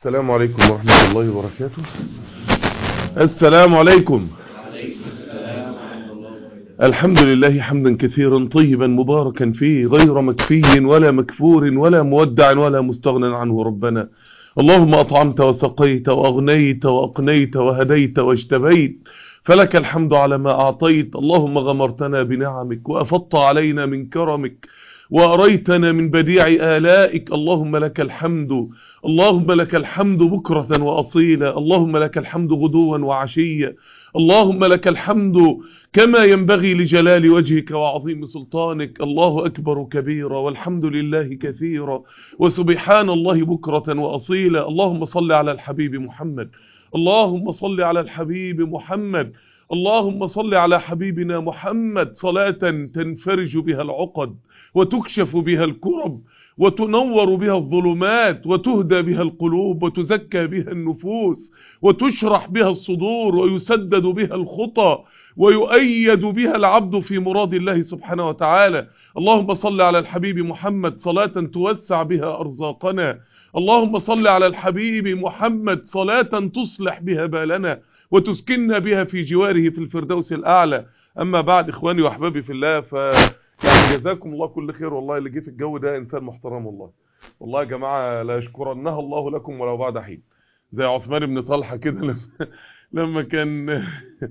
السلام عليكم ورحمة الله وبركاته السلام عليكم الحمد لله حمدا كثيرا طيبا مباركا فيه غير مكفي ولا مكفور ولا مودع ولا مستغنى عنه ربنا اللهم أطعمت وسقيت وأغنيت وأقنيت وهديت واجتبيت فلك الحمد على ما أعطيت اللهم غمرتنا بنعمك وأفضت علينا من كرمك وأريتنا من بديع آلائك اللهم لك الحمد اللهم لك الحمد بكرة وأصيلا اللهم لك الحمد غدوا وعشيا اللهم لك الحمد كما ينبغي لجلال وجهك وعظيم سلطانك الله أكبر كبيرا والحمد لله كثيرا وسبحان الله بكرة وأصيلا اللهم صل على الحبيب محمد اللهم صل على الحبيب محمد اللهم صل على حبيبنا محمد صلاة تنفرج بها العقد وتكشف بها الكرب وتنور بها الظلمات وتهدى بها القلوب وتزكى بها النفوس وتشرح بها الصدور ويسدد بها الخطى ويؤيد بها العبد في مراد الله سبحانه وتعالى اللهم صل على الحبيب محمد صلاة توسع بها أرزاقنا اللهم صل على الحبيب محمد صلاة تصلح بها بالنا وتسكننا بها في جواره في الفردوس الأعلى أما بعد إخواني وأحبابي في الله ف يعني جزاكم الله كل خير والله اللي جه في الجو ده إنسان محترم والله والله يا جماعة لا يشكرنها الله لكم ولو بعد حين زي عثمان بن طلحة كده لما, لما كان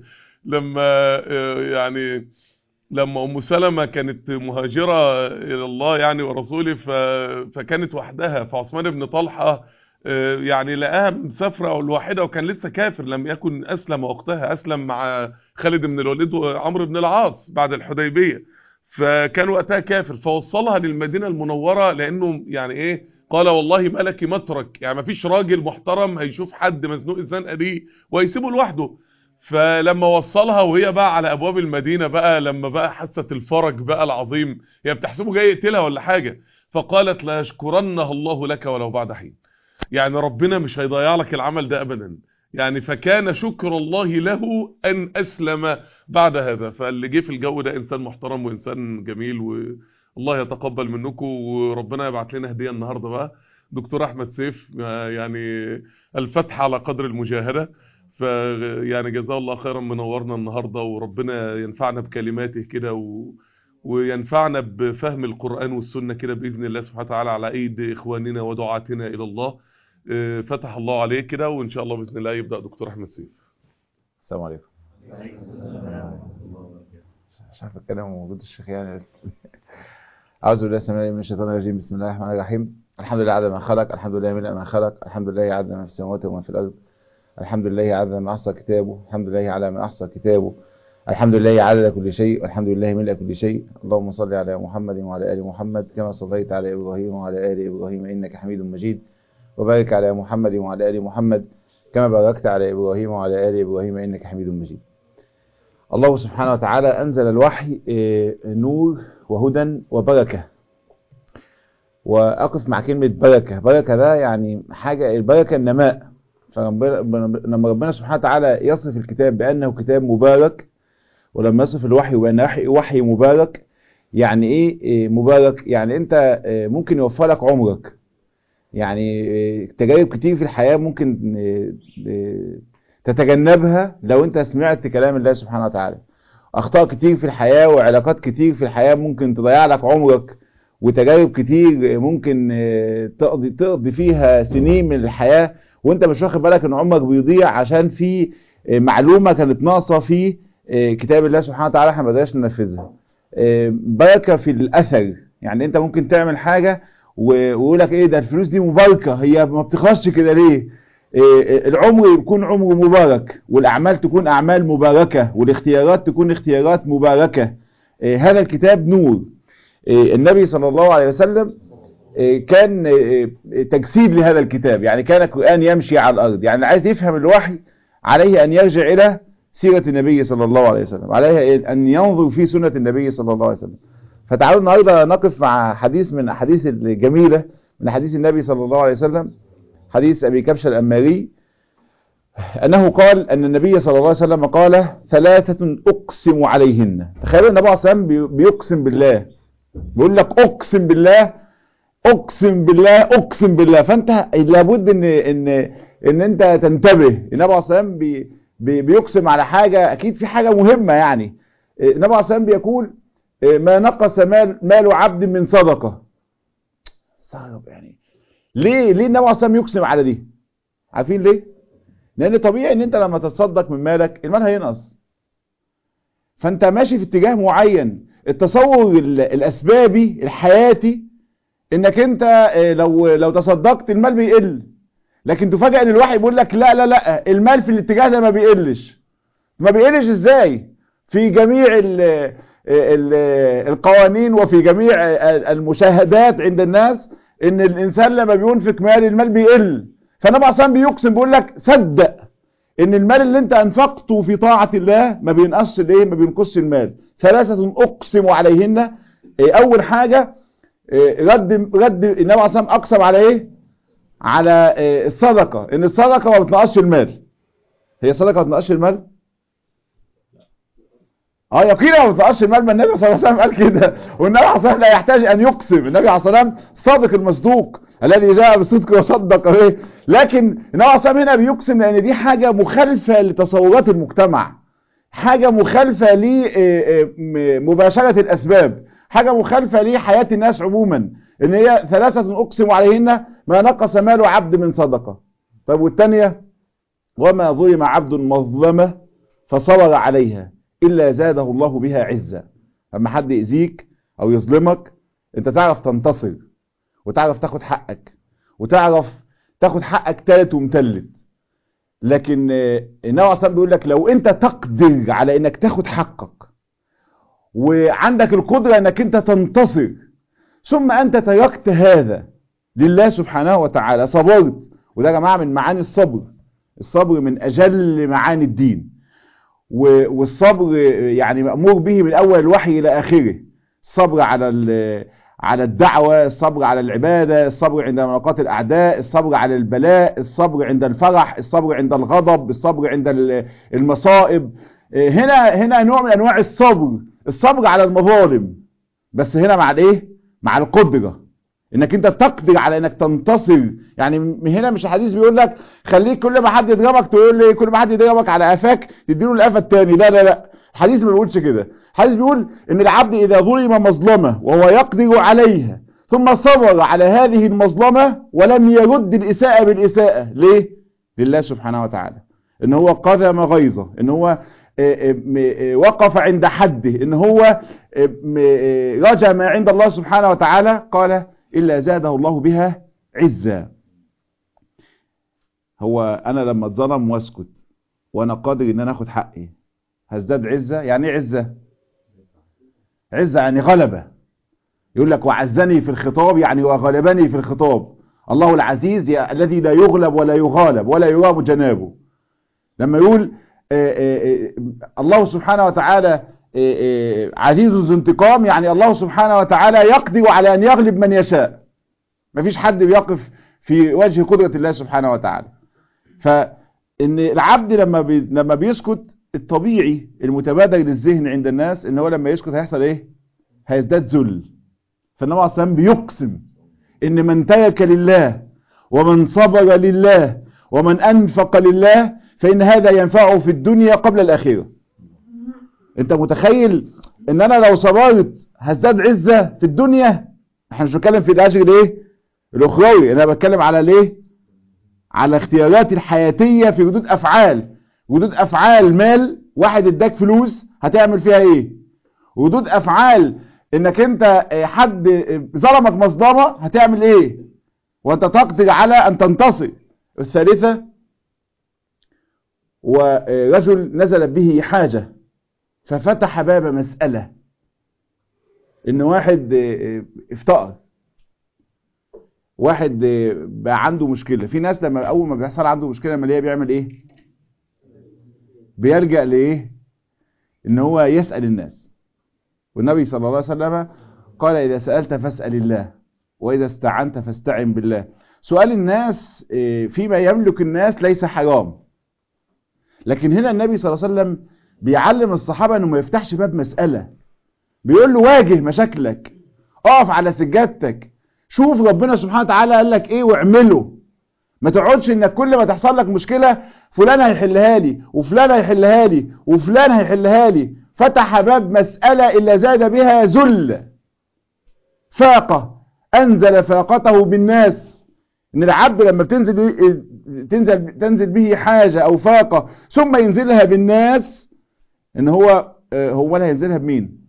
لما يعني لما أم سلمة كانت مهاجرة إلى الله يعني ورسوله فكانت وحدها فعثمان بن طلحة يعني لقاها مسافرة الواحدة وكان لسه كافر لم يكن أسلم وقتها أسلم مع خالد بن الوليد وعمرو بن العاص بعد الحديبية فكان وقتها كافر فوصلها للمدينة المنورة لأنه يعني إيه قال والله ما لك مترك يعني ما فيش راجل محترم هيشوف حد مزنوق الزنقة دي ويسيبه لوحده فلما وصلها وهي بقى على ابواب المدينة بقى لما بقى حست الفرج بقى العظيم هي بتحسبه جاي يقتلها ولا حاجة فقالت لا يشكرنها الله لك ولو بعد حين يعني ربنا مش هيضيع لك العمل ده ابدا يعني فكان شكر الله له ان اسلم بعد هذا فاللي جه في الجو ده انسان محترم وانسان جميل والله يتقبل منكم وربنا يبعت لنا هدية النهاردة بقى دكتور احمد سيف يعني الفتح على قدر المجاهدة فيعني جزاه الله خيرا منورنا النهاردة وربنا ينفعنا بكلماته كده و... وينفعنا بفهم القرآن والسنة كده بإذن الله سبحانه وتعالى على أيد إخواننا ودعاتنا إلى الله فتح الله عليه كده وإن شاء الله بإذن الله يبدأ دكتور أحمد سيف السلام عليكم مش عارف الكلام موجود الشيخ يعني أعوذ بالله السميع العليم من الشيطان الرجيم بسم الله الرحمن الرحيم الحمد لله عدد ما خلق الحمد لله ملء ما خلق الحمد لله عدد ما في السماوات وما في الأرض الحمد لله عدد ما أحصى كتابه الحمد لله على ما أحصى كتابه الحمد لله عدد كل شيء والحمد لله ملء كل شيء اللهم صل على محمد وعلى آل محمد كما صليت على إبراهيم وعلى آل إبراهيم إنك حميد مجيد وبارك على محمد وعلى آل محمد كما باركت على إبراهيم وعلى آل إبراهيم إنك حميد مجيد الله سبحانه وتعالى أنزل الوحي نور وهدى وبركة وأقف مع كلمة بركة بركة ده يعني حاجة البركة النماء فلما ربنا سبحانه وتعالى يصف الكتاب بأنه كتاب مبارك ولما يصف الوحي بأنه وحي مبارك يعني ايه مبارك يعني انت ممكن يوفر لك عمرك يعني تجارب كتير في الحياة ممكن تتجنبها لو انت سمعت كلام الله سبحانه وتعالى اخطاء كتير في الحياة وعلاقات كتير في الحياة ممكن تضيع لك عمرك وتجارب كتير ممكن تقضي تقضي فيها سنين من الحياة وانت مش واخد بالك ان عمرك بيضيع عشان في معلومة كانت ناقصة في كتاب الله سبحانه وتعالى احنا ما بدأناش ننفذها بركة في الاثر يعني انت ممكن تعمل حاجة ويقول لك ايه ده الفلوس دي مباركة هي ما بتخرجش كده ليه العمر يكون عمر مبارك والاعمال تكون اعمال مباركة والاختيارات تكون اختيارات مباركة هذا الكتاب نور النبي صلى الله عليه وسلم كان تجسيد لهذا الكتاب يعني كان القرآن يمشي على الأرض يعني عايز يفهم الوحي عليه أن يرجع إلى سيرة النبي صلى الله عليه وسلم عليه أن ينظر في سنة النبي صلى الله عليه وسلم فتعالوا النهارده نقف مع حديث من أحاديث الجميلة من حديث النبي صلى الله عليه وسلم حديث أبي كبش الأماري أنه قال أن النبي صلى الله عليه وسلم قال ثلاثة أقسم عليهن تخيلوا النبي صلى الله عليه وسلم بيقسم بالله بيقول لك أقسم بالله اقسم بالله اقسم بالله فانت لابد ان ان ان انت تنتبه النبي عليه الصلاه والسلام بي بي بيقسم على حاجه اكيد في حاجه مهمه يعني النبي عليه الصلاه والسلام بيقول ما نقص مال مال عبد من صدقه صعب يعني ليه ليه النبي عليه الصلاه والسلام يقسم على دي عارفين ليه لان طبيعي ان انت لما تتصدق من مالك المال هينقص فانت ماشي في اتجاه معين التصور الاسبابي الحياتي انك انت لو لو تصدقت المال بيقل لكن تفاجئ ان الواحد بيقول لك لا لا لا المال في الاتجاه ده ما بيقلش ما بيقلش ازاي في جميع ال ال القوانين وفي جميع المشاهدات عند الناس ان الانسان لما بينفق مال المال بيقل فالنبي عليه بيقسم بيقول لك صدق ان المال اللي انت انفقته في طاعة الله ما بينقصش الايه ما بينقصش المال ثلاثة اقسم عليهن اول حاجة رد رد النبي عليه الصلاه اقسم على ايه على الصدقة ان الصدقة ما بتنقصش المال هي الصدقة ما بتنقصش المال اه يقينا ما بتنقصش المال ما النبي صلى الله عليه وسلم قال كده والنبي عليه الصلاه لا يحتاج ان يقسم النبي عليه الصلاه والسلام صادق المصدوق الذي جاء بالصدق وصدق به لكن النبي عليه الصلاه هنا بيقسم لان دي حاجة مخالفة لتصورات المجتمع حاجة مخالفة لمباشرة الاسباب حاجة مخالفة لحياة الناس عموما ان هي ثلاثة اقسم عليهن ما نقص مال عبد من صدقة طيب والثانية وما ظلم عبد مظلمة فصبر عليها إلا زاده الله بها عزة اما حد يأذيك او يظلمك انت تعرف تنتصر وتعرف تاخد حقك وتعرف تاخد حقك تالت ومتلت لكن النبي عليه بيقول لك لو انت تقدر على انك تاخد حقك وعندك القدرة انك انت تنتصر ثم انت تركت هذا لله سبحانه وتعالى صبرت وده يا جماعة من معاني الصبر الصبر من اجل معاني الدين والصبر يعني مأمور به من اول الوحي الى اخره الصبر على على الدعوة الصبر على العبادة الصبر عند ملاقات الأعداء الصبر على البلاء الصبر عند الفرح الصبر عند الغضب الصبر عند المصائب هنا هنا نوع من أنواع الصبر الصبر على المظالم بس هنا مع الايه مع القدرة انك انت تقدر على انك تنتصر يعني هنا مش الحديث بيقول لك خليك كل ما حد يضربك تقول لي كل ما حد يضربك على قفاك تديله القفا الثاني لا لا لا الحديث ما بيقولش كده الحديث بيقول ان العبد اذا ظلم مظلمة وهو يقدر عليها ثم صبر على هذه المظلمة ولم يرد الاساءة بالاساءة ليه لله سبحانه وتعالى ان هو قذم غيظه ان هو وقف عند حده ان هو رجى ما عند الله سبحانه وتعالى قال إلا زاده الله بها عزا هو أنا لما اتظلم واسكت وأنا قادر إن أنا أخد حقي هزداد عزة يعني ايه عزة عزة يعني غلبة يقول لك وعزني في الخطاب يعني وغلبني في الخطاب الله العزيز الذي لا يغلب ولا يغالب ولا يرام جنابه لما يقول الله سبحانه وتعالى عزيز ذو انتقام يعني الله سبحانه وتعالى يقدر على أن يغلب من يشاء مفيش حد بيقف في وجه قدرة الله سبحانه وتعالى فإن العبد لما بي لما بيسكت الطبيعي المتبادر للذهن عند الناس ان هو لما يسكت هيحصل ايه هيزداد ذل فالنبي عليه الصلاه بيقسم ان من ترك لله ومن صبر لله ومن انفق لله فان هذا ينفعه في الدنيا قبل الاخره انت متخيل ان انا لو صبرت هزداد عزة في الدنيا احنا مش بنتكلم في الاجر الايه الاخروي انا بتكلم على الايه على اختيارات الحياتية في ردود افعال ردود افعال مال واحد اداك فلوس هتعمل فيها ايه ردود افعال انك انت حد ظلمك مصدمة هتعمل ايه وانت تقدر على ان تنتصر الثالثة ورجل نزل به حاجة ففتح باب مسألة ان واحد افتقر واحد بقى عنده مشكلة في ناس لما اول ما بيحصل عنده مشكلة مالية بيعمل ايه بيلجأ لايه ان هو يسأل الناس والنبي صلى الله عليه وسلم قال اذا سألت فاسأل الله واذا استعنت فاستعن بالله سؤال الناس فيما يملك الناس ليس حرام لكن هنا النبي صلى الله عليه وسلم بيعلم الصحابة انه ما يفتحش باب مسألة بيقول له واجه مشاكلك اقف على سجادتك شوف ربنا سبحانه وتعالى قال لك ايه واعمله ما تقعدش انك كل ما تحصل لك مشكلة فلان هيحلها لي وفلان هيحلها لي وفلان هيحلها لي فتح باب مسألة إلا زاد بها ذل فاقة أنزل فاقته بالناس إن العبد لما بتنزل تنزل تنزل به حاجة أو فاقة ثم ينزلها بالناس إن هو هو اللي هينزلها بمين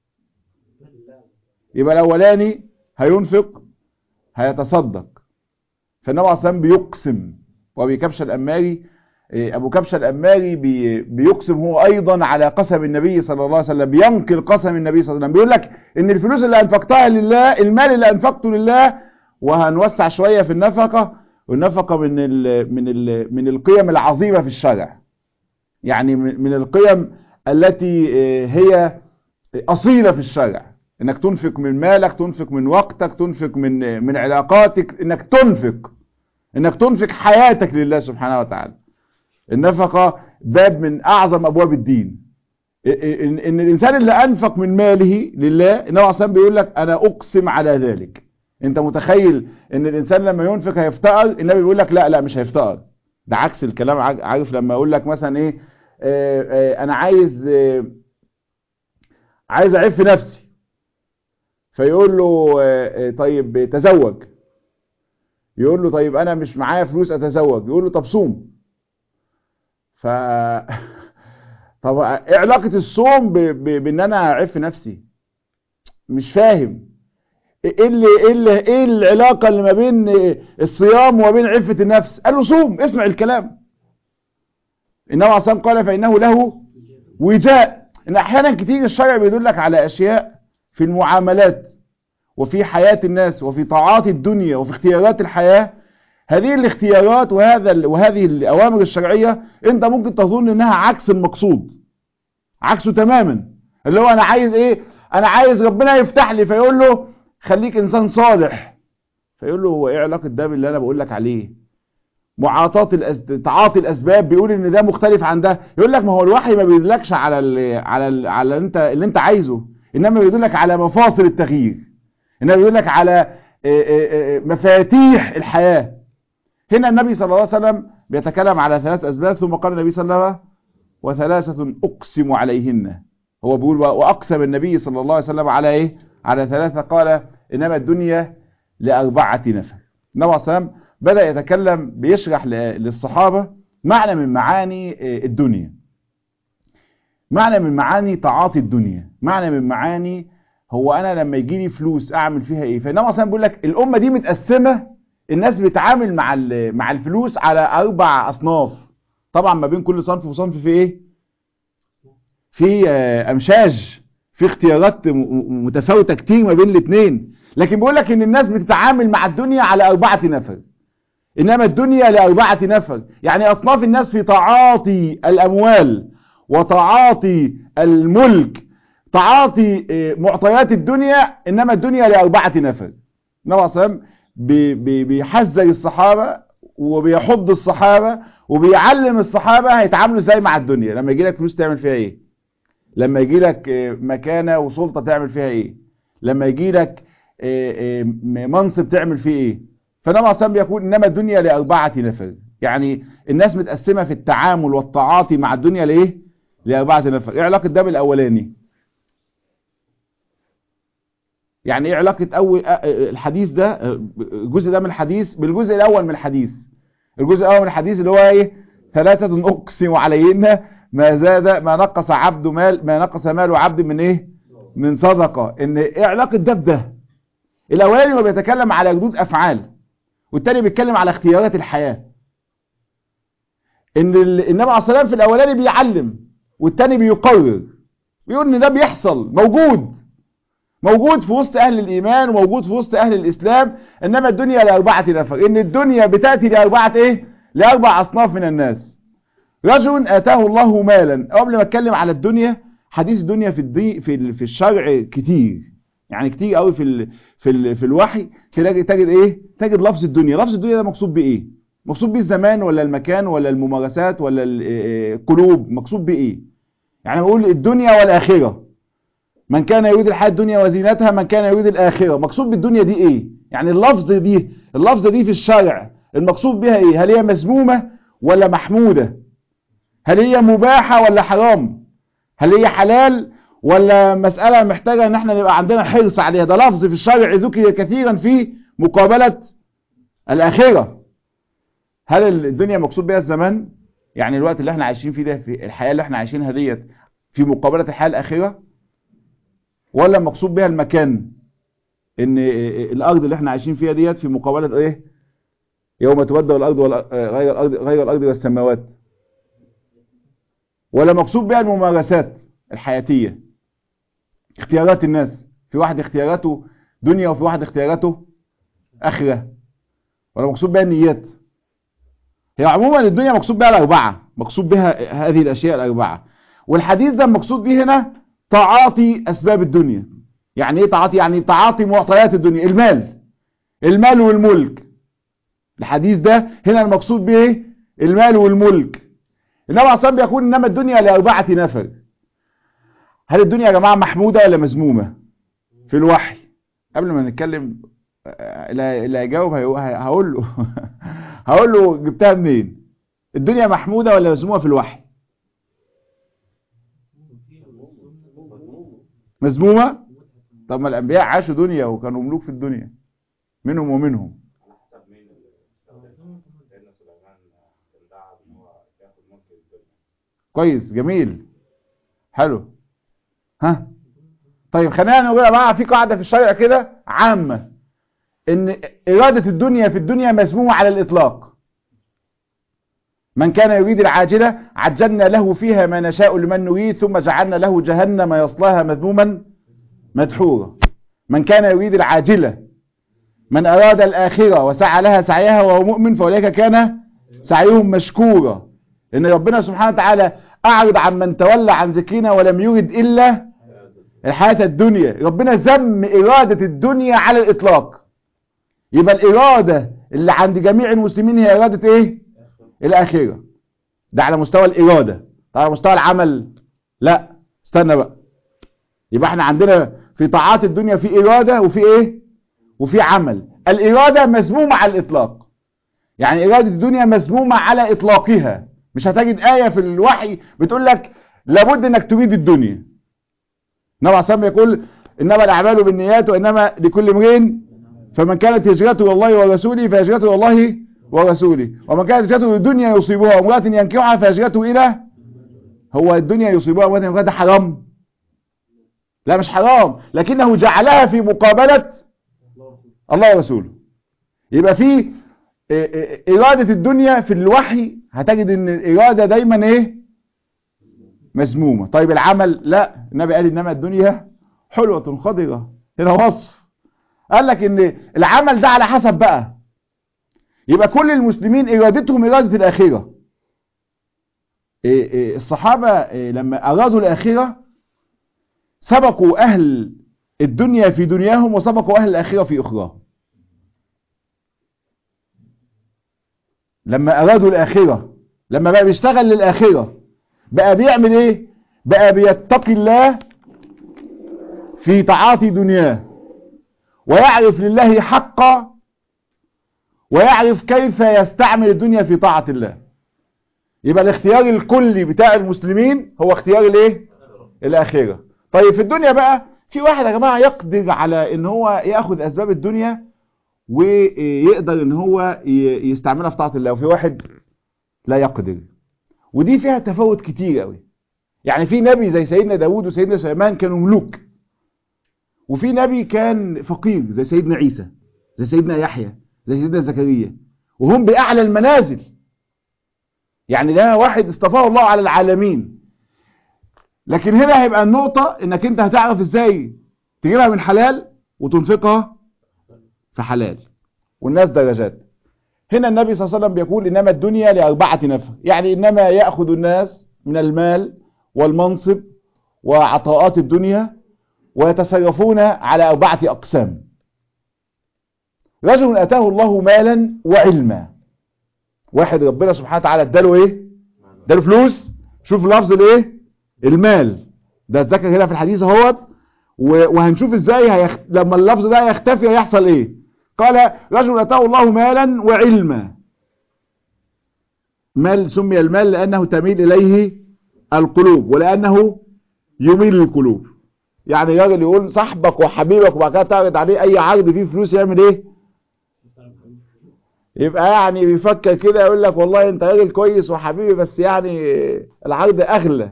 يبقى الأولاني هينفق هيتصدق فالنبي عليه الصلاة بيقسم وابي كبشة الأماري أبو كبشة الأماري بي بيقسم هو أيضا على قسم النبي صلى الله عليه وسلم بينقل قسم النبي صلى الله عليه وسلم بيقول لك إن الفلوس اللي أنفقتها لله المال اللي أنفقته لله وهنوسع شوية في النفقة والنفقة من ال من ال من القيم العظيمة في الشرع يعني من القيم التي هي أصيلة في الشرع انك تنفق من مالك تنفق من وقتك تنفق من من علاقاتك انك تنفق انك تنفق حياتك لله سبحانه وتعالى النفقة باب من اعظم ابواب الدين ان, إن الانسان اللي انفق من ماله لله النبي عليه الصلاه بيقول لك انا اقسم على ذلك انت متخيل ان الانسان لما ينفق هيفتقر النبي بيقول لك لا لا مش هيفتقر ده عكس الكلام عارف لما اقول لك مثلا ايه آآ آآ انا عايز عايز اعف نفسي فيقول له طيب تزوج يقول له طيب انا مش معايا فلوس اتزوج يقول له طب صوم ف طب ايه علاقه الصوم ب... ب... بان انا اعف نفسي مش فاهم ايه اللي ايه اللي ايه العلاقه اللي ما بين الصيام وبين عفه النفس قال له صوم اسمع الكلام النبي عليه الصلاه قال فانه له وجاء ان احيانا كتير الشرع بيدلك على اشياء في المعاملات وفي حياة الناس وفي طاعات الدنيا وفي اختيارات الحياة هذه الاختيارات وهذا وهذه الأوامر الشرعية انت ممكن تظن انها عكس المقصود عكسه تماما اللي هو انا عايز ايه انا عايز ربنا يفتح لي فيقول له خليك انسان صالح فيقول له هو ايه علاقة ده باللي انا بقول لك عليه معاطاة الأس... تعاطي الاسباب بيقول ان ده مختلف عن ده يقول لك ما هو الوحي ما بيدلكش على ال... على ال... على انت اللي انت عايزه انما بيدلك على مفاصل التغيير انما بيدلك على مفاتيح الحياة هنا النبي صلى الله عليه وسلم بيتكلم على ثلاث اسباب ثم قال النبي صلى الله عليه وسلم وثلاثة اقسم عليهن هو بيقول واقسم النبي صلى الله عليه وسلم على ايه على ثلاثة قال انما الدنيا لاربعة نفر النبي صلى الله عليه وسلم بدأ يتكلم بيشرح للصحابة معنى من معاني الدنيا معنى من معاني تعاطي الدنيا معنى من معاني هو انا لما يجي لي فلوس اعمل فيها ايه فالنبي اصلا بيقول لك الامه دي متقسمه الناس بتتعامل مع مع الفلوس على اربع اصناف طبعا ما بين كل صنف وصنف في ايه في امشاج في اختيارات متفاوته كتير ما بين الاثنين لكن بيقول لك ان الناس بتتعامل مع الدنيا على اربعه نفر انما الدنيا لاربعه نفر يعني اصناف الناس في تعاطي الاموال وتعاطي الملك تعاطي معطيات الدنيا انما الدنيا لاربعه نفر النبي صلى الله بيحذر الصحابه وبيحض الصحابه وبيعلم الصحابه هيتعاملوا ازاي مع الدنيا لما يجي لك فلوس تعمل فيها ايه لما يجي لك مكانه وسلطه تعمل فيها ايه لما يجي لك منصب تعمل فيه ايه فالنبي صلى الله عليه وسلم بيقول انما الدنيا لاربعه نفر يعني الناس متقسمه في التعامل والتعاطي مع الدنيا لايه لاربعه نفر ايه علاقه ده بالاولاني يعني ايه علاقة اول الحديث ده الجزء ده من الحديث بالجزء الاول من الحديث الجزء الاول من الحديث اللي هو ايه ثلاثة اقسم عليهن ما زاد ما نقص عبد مال ما نقص مال عبد من ايه من صدقة ان ايه علاقة ده بده الاولاني هو بيتكلم على ردود افعال والتاني بيتكلم على اختيارات الحياة ان النبي عليه الصلاة في الاولاني بيعلم والتاني بيقرر بيقول ان ده بيحصل موجود موجود في وسط أهل الإيمان وموجود في وسط أهل الإسلام إنما الدنيا لأربعة نفر إن الدنيا بتأتي لأربعة إيه؟ لأربع أصناف من الناس رجل آتاه الله مالا قبل ما أتكلم على الدنيا حديث الدنيا في الدي في في الشرع كتير يعني كتير قوي في ال في ال في الوحي تلاقي تجد ايه تجد لفظ الدنيا لفظ الدنيا ده مقصود بايه مقصود بيه الزمان ولا المكان ولا الممارسات ولا القلوب مقصود بايه يعني بقول الدنيا والاخره من كان يريد الحياه الدنيا وزينتها من كان يريد الاخره مقصود بالدنيا دي ايه يعني اللفظ دي اللفظ دي في الشرع المقصود بها ايه هل هي مذمومة ولا محمودة هل هي مباحة ولا حرام هل هي حلال ولا مسألة محتاجة ان احنا نبقى عندنا حرص عليها ده لفظ في الشرع ذكر كثيرا في مقابلة الآخرة هل الدنيا مقصود بها الزمان يعني الوقت اللي احنا عايشين فيه ده في الحياة اللي احنا عايشينها ديت في مقابلة الحياة الأخيرة ولا مقصود بها المكان ان الارض اللي احنا عايشين فيها ديت في مقابلة ايه يوم تبدل الارض غير الارض غير الارض والسماوات ولا مقصود بها الممارسات الحياتية اختيارات الناس في واحد اختياراته دنيا وفي واحد اختياراته اخرة ولا مقصود بها النيات هي عموما الدنيا مقصود بها الاربعة مقصود بها هذه الاشياء الاربعة والحديث ده مقصود به هنا تعاطي اسباب الدنيا يعني ايه تعاطي يعني تعاطي معطيات الدنيا المال المال والملك الحديث ده هنا المقصود به المال والملك النبي عليه الصلاه بيقول انما الدنيا لاربعه نفر هل الدنيا يا جماعه محموده ولا مذمومه في الوحي قبل ما نتكلم اللي هيجاوب هقول له هقول له جبتها منين الدنيا محموده ولا مذمومه في الوحي مذمومه طب ما الانبياء عاشوا دنيا وكانوا ملوك في الدنيا منهم ومنهم كويس جميل حلو ها طيب خلينا نقول يا جماعه في قاعده في الشرع كده عامه ان اراده الدنيا في الدنيا مذمومه على الاطلاق من كان يريد العاجله عجلنا له فيها ما نشاء لمن نريد ثم جعلنا له جهنم يصلاها مذموما مدحورا من كان يريد العاجله من اراد الاخره وسعى لها سعيها وهو مؤمن فاولئك كان سعيهم مشكورا ان ربنا سبحانه وتعالى اعرض عن من تولى عن ذكرنا ولم يرد الا الحياة الدنيا ربنا ذم إرادة الدنيا على الإطلاق يبقى الإرادة اللي عند جميع المسلمين هي إرادة إيه الآخرة ده على مستوى الإرادة على مستوى العمل لا استنى بقى يبقى احنا عندنا في طاعات الدنيا في إرادة وفي إيه وفي عمل الإرادة مذمومة على الإطلاق يعني إرادة الدنيا مذمومة على إطلاقها مش هتجد آية في الوحي بتقول لك لابد انك تريد الدنيا النبي عليه الصلاه يقول انما الاعمال بالنيات وانما لكل امرئ فمن كانت هجرته والله ورسوله فهجرته والله ورسوله ومن كانت هجرته للدنيا يصيبها وامراه ينكحها فهجرته الى هو الدنيا يصيبها وامراه ينكحها ده حرام لا مش حرام لكنه جعلها في مقابله الله ورسوله يبقى في إرادة الدنيا في الوحي هتجد ان الإرادة دايما ايه مذمومة طيب العمل لا النبي قال انما الدنيا حلوة خضرة هنا وصف قال لك ان العمل ده على حسب بقى يبقى كل المسلمين ارادتهم ارادة الاخرة الصحابة لما ارادوا الاخرة سبقوا اهل الدنيا في دنياهم وسبقوا اهل الاخرة في اخراهم لما ارادوا الاخرة لما بقى بيشتغل للاخرة بقى بيعمل ايه بقى بيتقي الله في تعاطي دنياه ويعرف لله حقا ويعرف كيف يستعمل الدنيا في طاعة الله يبقى الاختيار الكلي بتاع المسلمين هو اختيار الايه الاخره طيب في الدنيا بقى في واحد يا جماعه يقدر على ان هو ياخذ اسباب الدنيا ويقدر ان هو يستعملها في طاعه الله وفي واحد لا يقدر ودي فيها تفاوت كتير قوي يعني في نبي زي سيدنا داود وسيدنا سليمان كانوا ملوك وفي نبي كان فقير زي سيدنا عيسى زي سيدنا يحيى زي سيدنا زكريا وهم بأعلى المنازل يعني ده واحد اصطفاه الله على العالمين لكن هنا هيبقى النقطة انك انت هتعرف ازاي تجيبها من حلال وتنفقها في حلال والناس درجات هنا النبي صلى الله عليه وسلم بيقول انما الدنيا لأربعة نفر يعني انما يأخذ الناس من المال والمنصب وعطاءات الدنيا ويتصرفون على أربعة أقسام رجل أتاه الله مالا وعلما واحد ربنا سبحانه وتعالى اداله ايه اداله فلوس شوف لفظ الايه المال ده اتذكر هنا في الحديث اهوت وهنشوف ازاي هيخ... لما اللفظ ده يختفي هيحصل ايه قال رجل اتاه الله مالا وعلما مال سمي المال لانه تميل اليه القلوب ولانه يميل القلوب يعني راجل يقول صاحبك وحبيبك وبعد كده تعرض عليه اي عرض فيه فلوس يعمل ايه يبقى يعني بيفكر كده يقول لك والله انت راجل كويس وحبيبي بس يعني العرض اغلى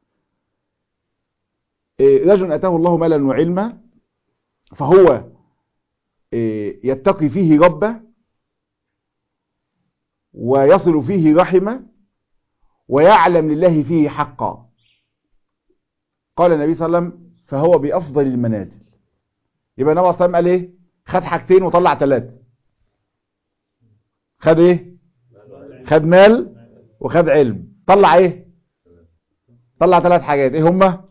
رجل اتاه الله مالا وعلما فهو يتقي فيه ربه ويصل فيه رحمه ويعلم لله فيه حقا قال النبي صلى الله عليه وسلم فهو بأفضل المنازل يبقى النبي صلى الله عليه وسلم قال ايه خد حاجتين وطلع ثلاثة خد ايه خد مال وخد علم طلع ايه طلع ثلاث حاجات ايه هما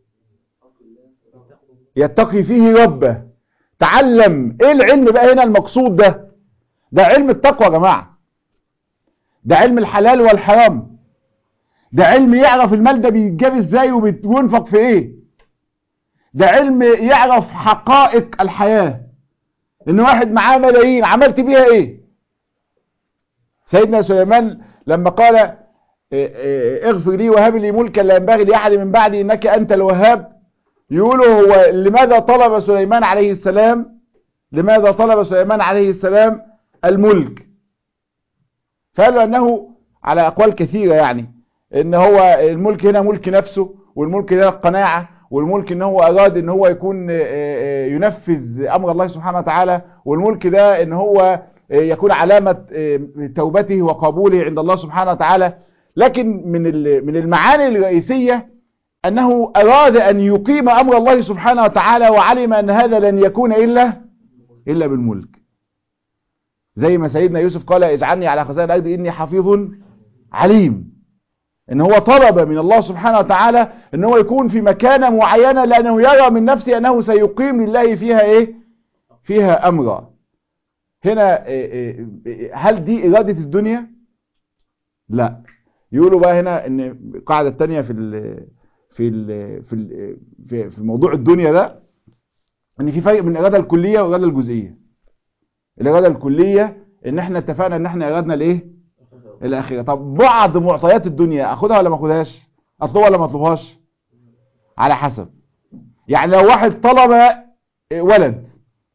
يتقي فيه ربه تعلم ايه العلم بقى هنا المقصود ده ده علم التقوى يا جماعة ده علم الحلال والحرام ده علم يعرف المال ده بيتجاب ازاي وبينفق في ايه ده علم يعرف حقائق الحياة ان واحد معاه ملايين عملت بيها ايه سيدنا سليمان لما قال اغفر لي وهب لي ملكا لا ينبغي لاحد من بعدي انك انت الوهاب يقولوا هو لماذا طلب سليمان عليه السلام لماذا طلب سليمان عليه السلام الملك فقالوا انه على اقوال كثيرة يعني ان هو الملك هنا ملك نفسه والملك هنا القناعة والملك ان هو اراد ان هو يكون ينفذ امر الله سبحانه وتعالى والملك ده ان هو يكون علامة توبته وقبوله عند الله سبحانه وتعالى لكن من من المعاني الرئيسية انه اراد ان يقيم امر الله سبحانه وتعالى وعلم ان هذا لن يكون الا الا بالملك زي ما سيدنا يوسف قال اجعلني على خزائن الارض اني حفيظ عليم ان هو طلب من الله سبحانه وتعالى ان هو يكون في مكانة معينة لانه يرى من نفسه انه سيقيم لله فيها ايه فيها امرا هنا هل دي ارادة الدنيا لا يقولوا بقى هنا ان القاعدة التانية في ال في ال في ال في, في موضوع الدنيا ده ان في فرق بين الاراده الكليه والاراده الجزئيه الاراده الكليه ان احنا اتفقنا ان احنا ارادنا الايه الاخره طب بعض معطيات الدنيا اخدها ولا ما اخدهاش اطلبها ولا ما اطلبهاش على حسب يعني لو واحد طلب ولد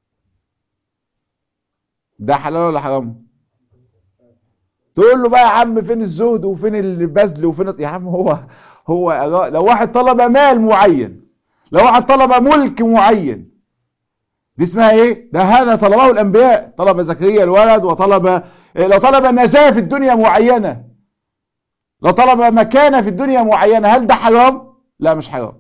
ده حلال ولا حرام تقول له بقى يا عم فين الزهد وفين البذل وفين يا عم هو هو لو واحد طلب مال معين لو واحد طلب ملك معين دي اسمها ايه ده هذا طلبه الانبياء طلب زكريا الولد وطلب لو طلب نجاة في الدنيا معينة لو طلب مكانة في الدنيا معينة هل ده حرام لا مش حرام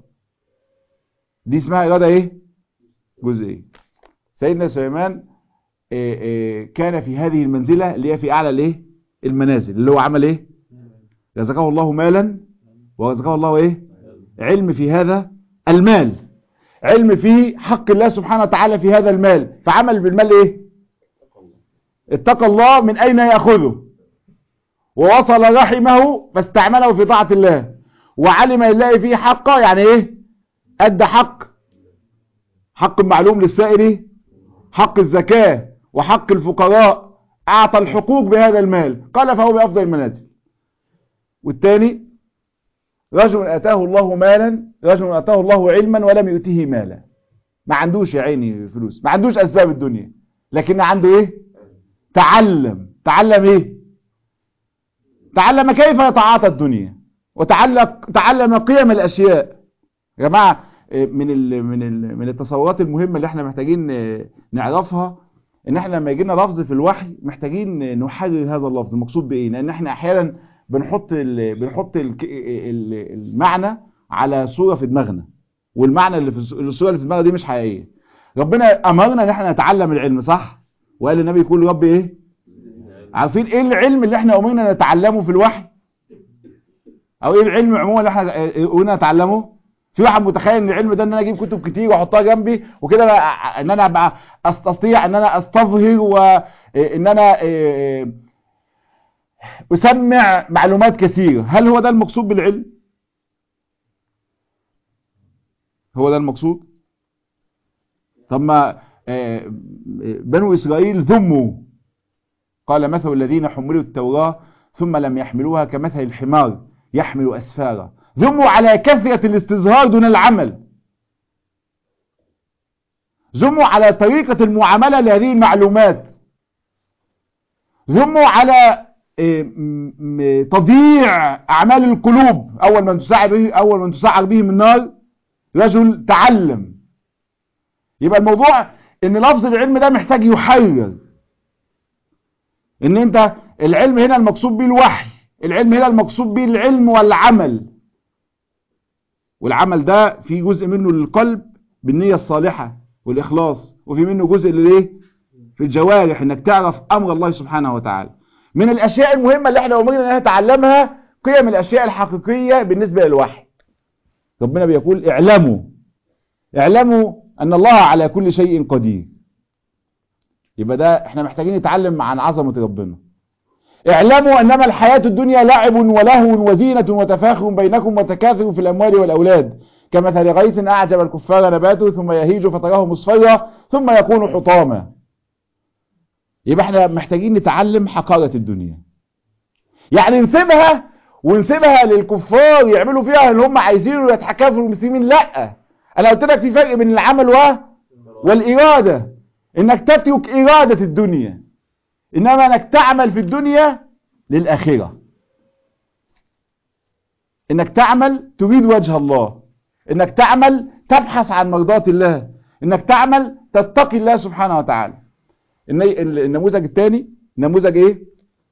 دي اسمها إرادة ايه جزئية سيدنا سليمان إيه إيه كان في هذه المنزلة اللي هي في اعلى الايه المنازل اللي هو عمل ايه رزقه الله مالا ورزقه الله ايه علم في هذا المال علم في حق الله سبحانه وتعالى في هذا المال فعمل بالمال ايه اتقى الله من اين يأخذه ووصل رحمه فاستعمله في طاعة الله وعلم الله فيه حقه يعني ايه ادى حق حق معلوم للسائل حق الزكاة وحق الفقراء اعطى الحقوق بهذا المال قال فهو بافضل المنازل والثاني رجل اتاه الله مالا رجل اتاه الله علما ولم يؤته مالا ما عندوش يا عيني فلوس ما عندوش اسباب الدنيا لكن عنده ايه تعلم تعلم ايه تعلم كيف يتعاطى الدنيا وتعلم تعلم قيم الاشياء يا جماعه من ال من ال من التصورات المهمه اللي احنا محتاجين نعرفها ان احنا لما يجي لنا لفظ في الوحي محتاجين نحرر هذا اللفظ المقصود بايه لان احنا احيانا بنحط ال بنحط ال المعنى على صوره في دماغنا والمعنى اللي في الصوره اللي في دماغنا دي مش حقيقيه ربنا امرنا ان احنا نتعلم العلم صح وقال النبي يقول رب ايه عارفين ايه العلم اللي احنا امرنا نتعلمه في الوحي او ايه العلم عموما اللي احنا قلنا نتعلمه في واحد متخيل ان العلم ده ان انا اجيب كتب كتير واحطها جنبي وكده ان انا ابقى استطيع ان انا استظهر وان انا اسمع معلومات كثيرة هل هو ده المقصود بالعلم هو ده المقصود طب ما آه، بنو إسرائيل ذموا قال مثل الذين حملوا التوراة ثم لم يحملوها كمثل الحمار يحمل أسفارا ذموا على كثرة الاستظهار دون العمل ذموا على طريقة المعاملة لهذه المعلومات ذموا على آه، م- م- تضييع أعمال القلوب أول من تسعر به أول من تسعر به من النار رجل تعلم يبقى الموضوع ان لفظ العلم ده محتاج يحرر ان انت العلم هنا المقصود به الوحي العلم هنا المقصود به العلم والعمل والعمل ده في جزء منه للقلب بالنية الصالحة والإخلاص وفي منه جزء للإيه في الجوارح انك تعرف امر الله سبحانه وتعالى من الاشياء المهمة اللي احنا امرنا ان نتعلمها قيم الاشياء الحقيقية بالنسبة للوحي ربنا بيقول اعلموا اعلموا ان الله على كل شيء قدير يبقى ده احنا محتاجين نتعلم عن عظمة ربنا اعلموا انما الحياة الدنيا لعب ولهو وزينة وتفاخر بينكم وتكاثر في الاموال والاولاد كمثل غيث اعجب الكفار نباته ثم يهيج فتراه مصفرا ثم يكون حطاما يبقى احنا محتاجين نتعلم حقارة الدنيا يعني نسيبها ونسيبها للكفار يعملوا فيها اللي هم عايزينه ويتحكموا المسلمين لا انا قلت لك في فرق بين العمل و والإرادة انك تترك إرادة الدنيا انما انك تعمل في الدنيا للآخرة انك تعمل تريد وجه الله انك تعمل تبحث عن مرضات الله انك تعمل تتقي الله سبحانه وتعالى الني- النموذج الثاني نموذج ايه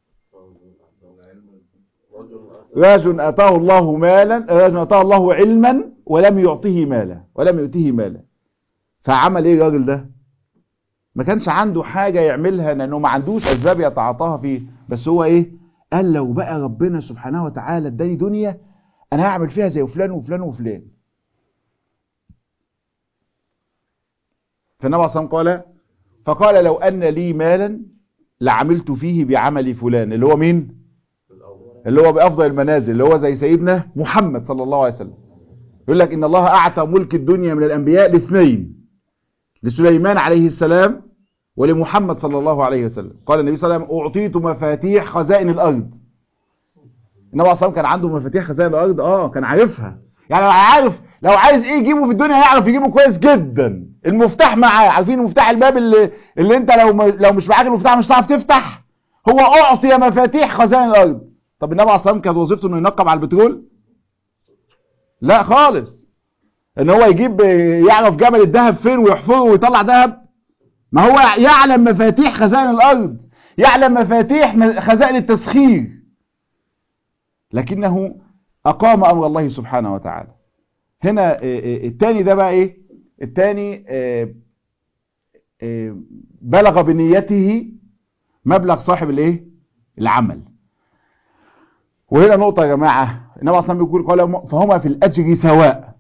رجل اتاه الله مالا رجل اتاه الله علما ولم يعطيه مالا ولم يؤتيه مالا فعمل ايه الراجل ده ما كانش عنده حاجة يعملها لانه ما عندوش اسباب يتعاطاها فيه بس هو ايه قال لو بقى ربنا سبحانه وتعالى اداني دنيا انا هعمل فيها زي فلان وفلان وفلان فالنبي صلى الله عليه وسلم قال فقال لو ان لي مالا لعملت فيه بعمل فلان اللي هو مين اللي هو بافضل المنازل اللي هو زي سيدنا محمد صلى الله عليه وسلم يقول لك ان الله اعطى ملك الدنيا من الانبياء لاثنين لسليمان عليه السلام ولمحمد صلى الله عليه وسلم قال النبي صلى الله عليه وسلم اعطيت مفاتيح خزائن الارض النبي صلى كان عنده مفاتيح خزائن الارض اه كان عارفها يعني لو عارف لو عايز ايه يجيبه في الدنيا يعرف يجيبه كويس جدا المفتاح معاه عارفين مفتاح الباب اللي اللي انت لو م... لو مش معاك المفتاح مش هتعرف تفتح هو اعطي مفاتيح خزائن الارض طب النبي عليه الصلاه والسلام كانت وظيفته انه ينقب على البترول لا خالص ان هو يجيب يعرف جبل الذهب فين ويحفره ويطلع ذهب ما هو يعلم مفاتيح خزائن الارض يعلم مفاتيح م- خزائن التسخير لكنه اقام امر الله سبحانه وتعالى هنا آه، آه، التاني ده بقى ايه التاني آه، آه، بلغ بنيته مبلغ صاحب الايه العمل وهنا نقطة يا جماعة النبي اصلا بيقول قال فهما في الاجر سواء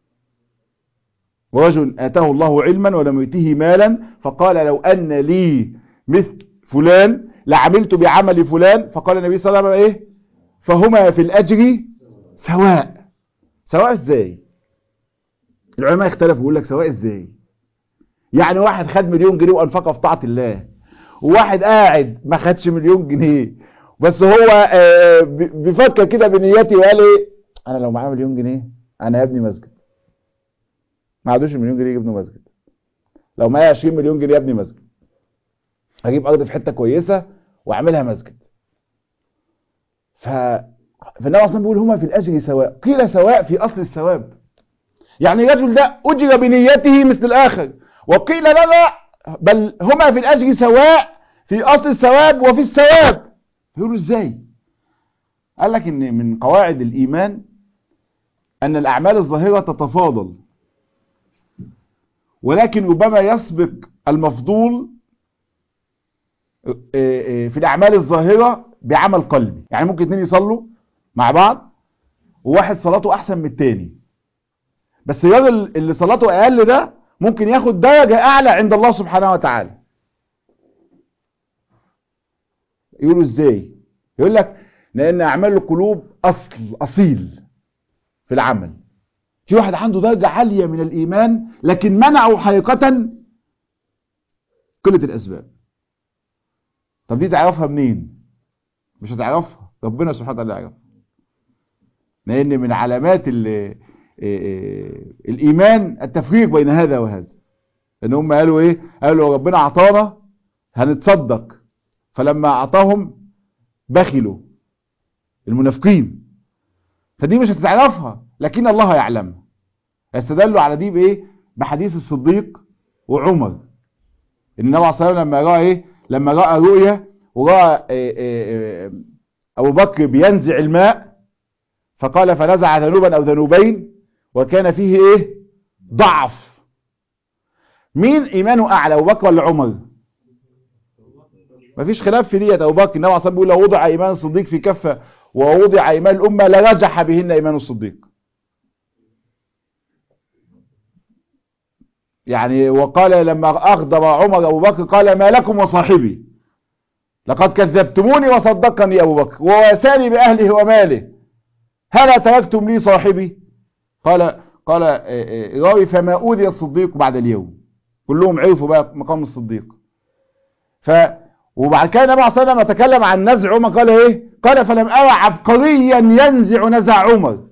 ورجل اتاه الله علما ولم يؤته مالا فقال لو ان لي مثل فلان لعملت بعمل فلان فقال النبي صلى الله عليه وسلم ايه فهما في الاجر سواء سواء ازاي العلماء اختلفوا يقول لك سواء ازاي يعني واحد خد مليون جنيه وانفقها في طاعة الله وواحد قاعد ما خدش مليون جنيه بس هو آه، ب- بيفكر كده بنيتي وقال ايه انا لو معايا مليون جنيه انا هبني مسجد ما عادوش المليون جنيه يبنوا مسجد لو معايا 20 مليون جنيه ابني مسجد هجيب ارض في حته كويسه واعملها مسجد ف فالنبي اصلا بيقول هما في الاجر سواء قيل سواء في اصل الثواب يعني الرجل ده اجر بنيته مثل الاخر وقيل لا لا بل هما في الاجر سواء في اصل الثواب وفي الثواب يقولوا ازاي قال لك ان من قواعد الايمان ان الاعمال الظاهره تتفاضل ولكن ربما يسبق المفضول في الأعمال الظاهرة بعمل قلبي يعني ممكن اتنين يصلوا مع بعض وواحد صلاته أحسن من التاني بس الراجل اللي صلاته أقل ده ممكن ياخد درجة أعلى عند الله سبحانه وتعالى يقولوا ازاي يقول لك لأن أعمال القلوب أصل أصيل في العمل في واحد عنده درجة عالية من الإيمان لكن منعه حقيقة قلة الأسباب طب دي تعرفها منين مش هتعرفها ربنا سبحانه وتعالى يعرفها لأن من علامات ال الإيمان التفريق بين هذا وهذا ان هم قالوا ايه قالوا ربنا اعطانا هنتصدق فلما اعطاهم بخلوا المنافقين فدي مش هتتعرفها لكن الله يعلمها استدلوا على دي بايه بحديث الصديق وعمر ان النبي عليه الصلاه والسلام لما راى ايه لما راى رؤيا وراى إيه إيه ابو بكر بينزع الماء فقال فنزع ذنوبا او ذنوبين وكان فيه ايه ضعف مين ايمانه اعلى ابو بكر ولا عمر مفيش خلاف في ديت ابو بكر النبي عليه الصلاه والسلام بيقول لو وضع ايمان الصديق في كفه ووضع ايمان الامه لرجح بهن ايمان الصديق يعني وقال لما اغضب عمر ابو بكر قال ما لكم وصاحبي لقد كذبتموني وصدقني ابو بكر وواساني باهله وماله هل تركتم لي صاحبي قال قال راوي فما اوذي الصديق بعد اليوم كلهم عرفوا بقى مقام الصديق ف وبعد كده النبي عليه الصلاه والسلام تكلم عن نزع عمر قال ايه قال فلم ارى عبقريا ينزع نزع عمر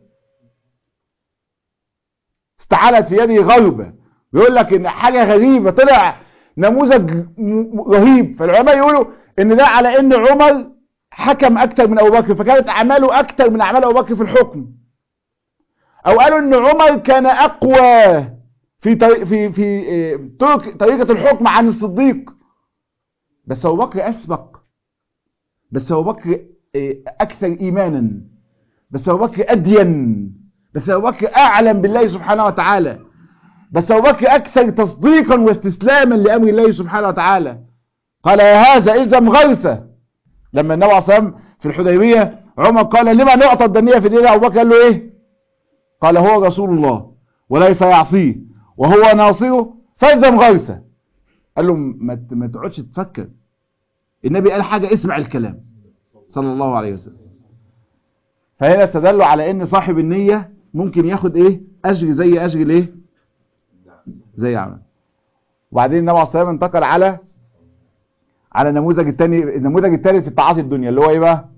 استعلت في يده غربه بيقول لك ان حاجه غريبه طلع نموذج رهيب فالعلماء يقولوا ان ده على ان عمر حكم اكتر من ابو بكر فكانت اعماله اكتر من اعمال ابو بكر في الحكم او قالوا ان عمر كان اقوى في طريق في في طرق طريقه الحكم عن الصديق بس ابو بكر اسبق بس ابو بكر اكثر ايمانا بس ابو بكر ادين بس ابو بكر اعلم بالله سبحانه وتعالى بس ابو بكر اكثر تصديقا واستسلاما لامر الله سبحانه وتعالى قال يا هذا الزم غرسه لما النبي عليه الصلاه في الحديبيه عمر قال لما نعطى الدنيه في دين ابو بكر قال له ايه قال هو رسول الله وليس يعصيه وهو ناصره فالزم غرسه قال له ما ما تقعدش تفكر النبي قال حاجه اسمع الكلام صلى الله عليه وسلم فهنا استدلوا على ان صاحب النيه ممكن ياخد ايه اجر زي اجر الايه زي عمل وبعدين النبي عليه الصلاه والسلام انتقل على على النموذج الثاني النموذج الثالث في الطاعات الدنيا اللي هو ايه بقى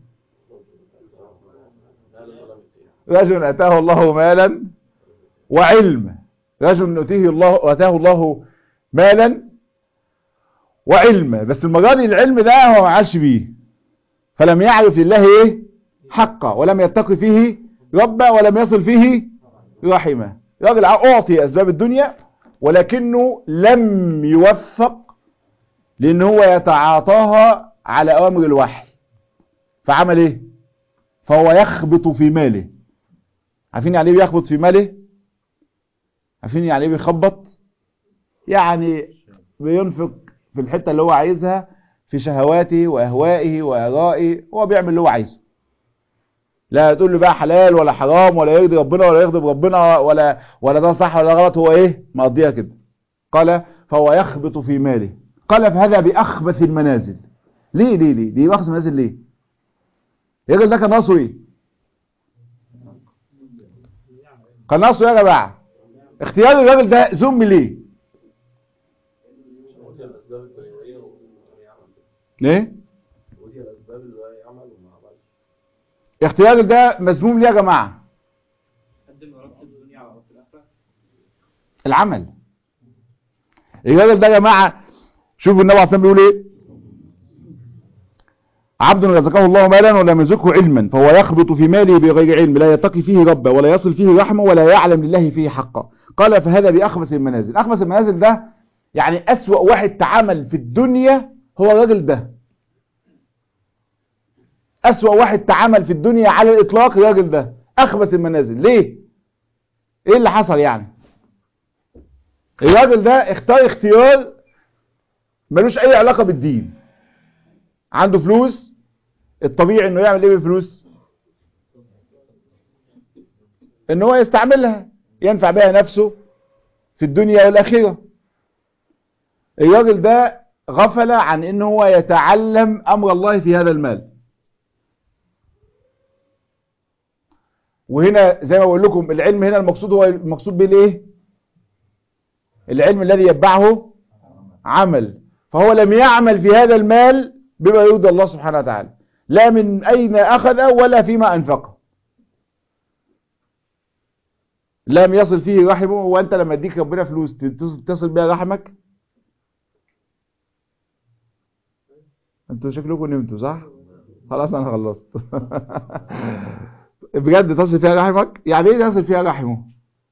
رجل اتاه الله مالا وعلم رجل اتيه الله اتاه الله مالا وعلم بس المره دي العلم ده هو ما عادش بيه فلم يعرف لله ايه حقه ولم يتقي فيه ربه ولم يصل فيه رحمه راجل اعطي اسباب الدنيا ولكنه لم يوفق لان هو يتعاطاها على اوامر الوحي فعمل ايه فهو يخبط في ماله عارفين يعني ايه بيخبط في ماله عارفين يعني ايه بيخبط يعني بينفق في الحتة اللي هو عايزها في شهواته واهوائه وارائه هو بيعمل اللي هو عايزه لا تقول له بقى حلال ولا حرام ولا يرضي ربنا ولا يغضب ربنا ولا ولا ده صح ولا غلط هو ايه مقضيها كده قال فهو يخبط في ماله قال فهذا باخبث المنازل ليه ليه ليه دي باخبث المنازل ليه الراجل ده كان ناقصه ايه كان ناقصه ايه يا جماعه اختيار الراجل ده ذم ليه ليه اختيار ده مذموم ليه يا جماعه العمل الراجل ده يا جماعه شوفوا النبي عليه الصلاه والسلام بيقول ايه عبد رزقه الله مالا ولم يرزقه علما فهو يخبط في ماله بغير علم لا يتقي فيه ربه ولا يصل فيه رحمه ولا يعلم لله فيه حقا قال فهذا بأخبث المنازل أخبث المنازل ده يعني أسوأ واحد تعامل في الدنيا هو الراجل ده أسوأ واحد تعامل في الدنيا على الإطلاق الراجل ده أخبث المنازل ليه إيه اللي حصل يعني الراجل ده اختار اختيار ملوش أي علاقة بالدين عنده فلوس الطبيعي انه يعمل ايه بالفلوس ان هو يستعملها ينفع بها نفسه في الدنيا والاخره الراجل ده غفل عن ان هو يتعلم امر الله في هذا المال وهنا زي ما بقول لكم العلم هنا المقصود هو المقصود به الايه العلم الذي يتبعه عمل فهو لم يعمل في هذا المال بما يرضي الله سبحانه وتعالى لا من أين أخذ ولا فيما أنفقه لم يصل فيه رحمه وأنت لما اديك ربنا فلوس تصل, تصل بها رحمك انتوا شكلكم نمتوا صح خلاص انا خلصت بجد تصل فيها رحمك يعني ايه تصل فيها رحمه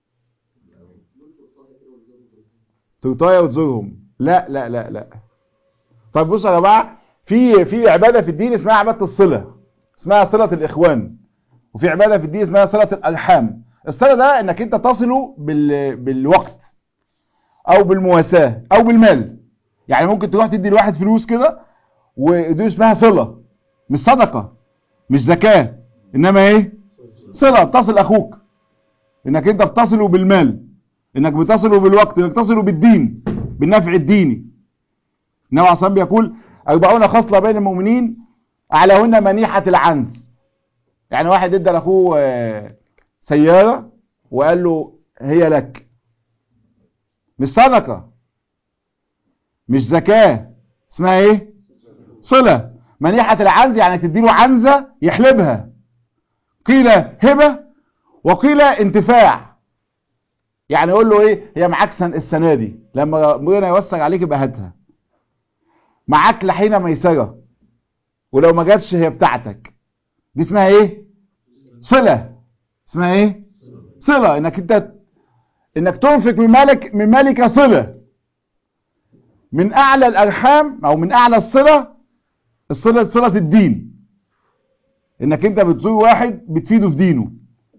تغطايا وتزورهم لا لا لا لا طيب بصوا يا جماعه في في عباده في الدين اسمها عباده الصله اسمها صله الاخوان وفي عباده في الدين اسمها صله الارحام الصله ده انك انت تصله بال بالوقت او بالمواساه او بالمال يعني ممكن تروح تدي لواحد فلوس كده ودي اسمها صله مش صدقه مش زكاه انما ايه صله تصل اخوك انك انت بتصله بالمال انك بتصله بالوقت انك تصله بالدين بالنفع الديني النبي عليه الصلاه بيقول أربعون خصلة بين المؤمنين أعلاهن منيحة العنز يعني واحد ادى لاخوه سيارة وقال له هي لك مش صدقة مش زكاة اسمها ايه صلة منيحة العنز يعني تديله عنزة يحلبها قيل هبة وقيل انتفاع يعني يقول له ايه هي معاك السنة دي لما ربنا يوسع عليك يبقى هاتها معاك لحين ميسرة ولو ما جاتش هي بتاعتك دي اسمها ايه صلة اسمها ايه صلة انك انت انك تنفق من مالك من مالك صلة من اعلى الارحام او من اعلى الصلة الصلة صلة الدين انك انت بتزور واحد بتفيده في دينه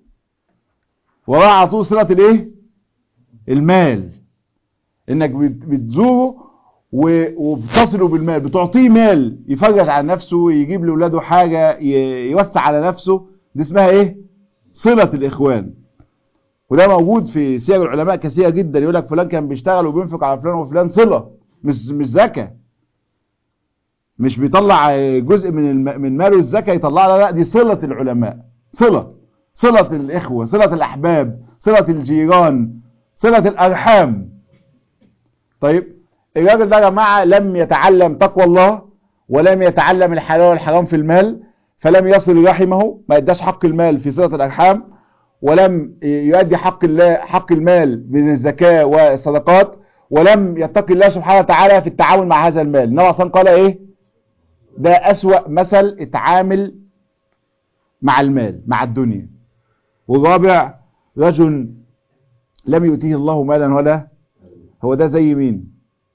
وراه على طول صلة الايه المال انك بتزوره وبتصله بالمال بتعطيه مال يفرج على نفسه يجيب لاولاده حاجة يوسع على نفسه دي اسمها ايه صلة الاخوان وده موجود في سير العلماء كثيرة جدا يقول لك فلان كان بيشتغل وبينفق على فلان وفلان صلة مش مش زكاة مش بيطلع جزء من من ماله الزكاة يطلع لا لا دي صلة العلماء صلة صلة الاخوة صلة الاحباب صلة الجيران صلة الارحام طيب الراجل ده يا جماعه لم يتعلم تقوى الله ولم يتعلم الحلال والحرام في المال فلم يصل رحمه ما اداش حق المال في صله الارحام ولم يؤدي حق الله حق المال من الزكاه والصدقات ولم يتقي الله سبحانه وتعالى في التعامل مع هذا المال النبي اصلا قال ايه ده اسوا مثل اتعامل مع المال مع الدنيا والرابع رجل لم يؤتيه الله مالا ولا هو ده زي مين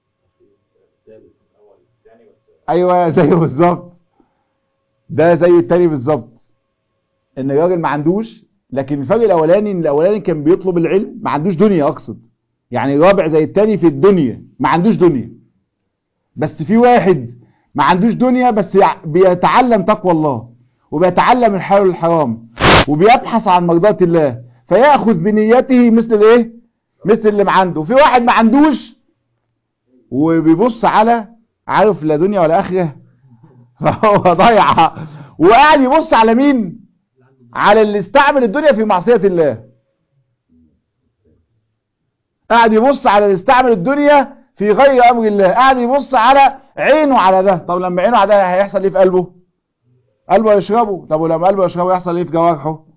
ايوه زيه بالظبط ده زي التاني بالظبط ان الراجل ما عندوش لكن الفرق الاولاني ان الاولاني كان بيطلب العلم ما عندوش دنيا اقصد يعني الرابع زي التاني في الدنيا ما عندوش دنيا بس في واحد ما عندوش دنيا بس بيتعلم تقوى الله وبيتعلم الحلال والحرام وبيبحث عن مرضات الله فياخذ بنيته مثل الايه مثل اللي ما عنده في واحد ما عندوش وبيبص على عارف لا دنيا ولا اخره فهو ضايع وقاعد يبص على مين على اللي استعمل الدنيا في معصية الله قاعد يبص على اللي استعمل الدنيا في غير امر الله قاعد يبص على عينه على ده طب لما عينه على ده هيحصل ايه في قلبه قلبه يشربه طب ولما قلبه يشربه يحصل ايه في جوارحه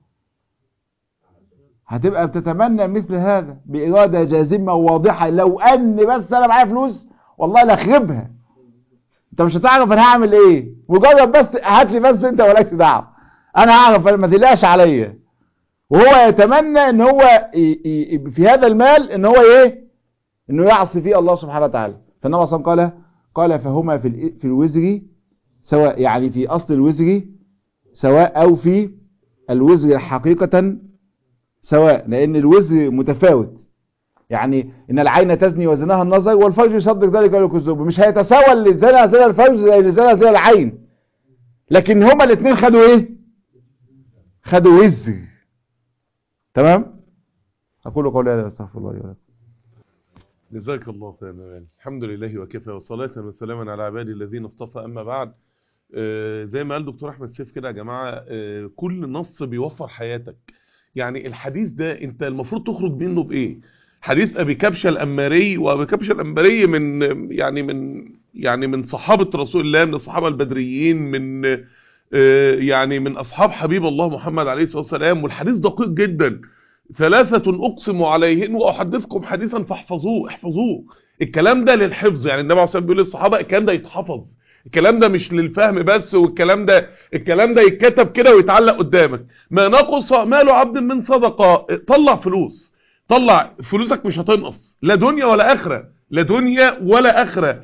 هتبقى بتتمنى مثل هذا بإرادة جازمة وواضحة لو أن بس أنا معايا فلوس والله لاخربها انت مش هتعرف انا هعمل ايه مجرد بس هات لي بس انت ولكش دعوه انا هعرف ما تقلقش عليا وهو يتمنى ان هو في هذا المال ان هو ايه انه يعصي فيه الله سبحانه وتعالى فالنبي صلى الله عليه وسلم قال قال فهما في في الوزر سواء يعني في اصل الوزر سواء او في الوزر حقيقة سواء لان الوزر متفاوت يعني ان العين تزني وزنها النظر والفرج يصدق ذلك ويكذبه مش هيتساوى اللي زنى زنا الفرج زي اللي زنى زنا العين لكن هما الاثنين خدوا ايه خدوا وزر تمام اقول قولي هذا استغفر الله لي ولكم جزاك الله خيرا الحمد لله وكفى وصلاة وسلاما على عبادي الذين اصطفى اما بعد آه زي ما قال دكتور احمد سيف كده يا جماعه آه كل نص بيوفر حياتك يعني الحديث ده انت المفروض تخرج منه بايه حديث ابي كبشه الانماري وابي كبشه الانماري من يعني من يعني من صحابة رسول الله من الصحابة البدريين من آه، يعني من أصحاب حبيب الله محمد عليه الصلاة والسلام والحديث دقيق جدا ثلاثة أقسم عليهن وأحدثكم حديثا فاحفظوه احفظوه الكلام ده للحفظ يعني النبي عليه الصلاة والسلام بيقول للصحابة الكلام ده يتحفظ الكلام ده مش للفهم بس والكلام ده الكلام ده يتكتب كده ويتعلق قدامك ما نقص مال عبد من صدقة طلع فلوس طلع فلوسك مش هتنقص لا دنيا ولا آخرة لا دنيا ولا آخرة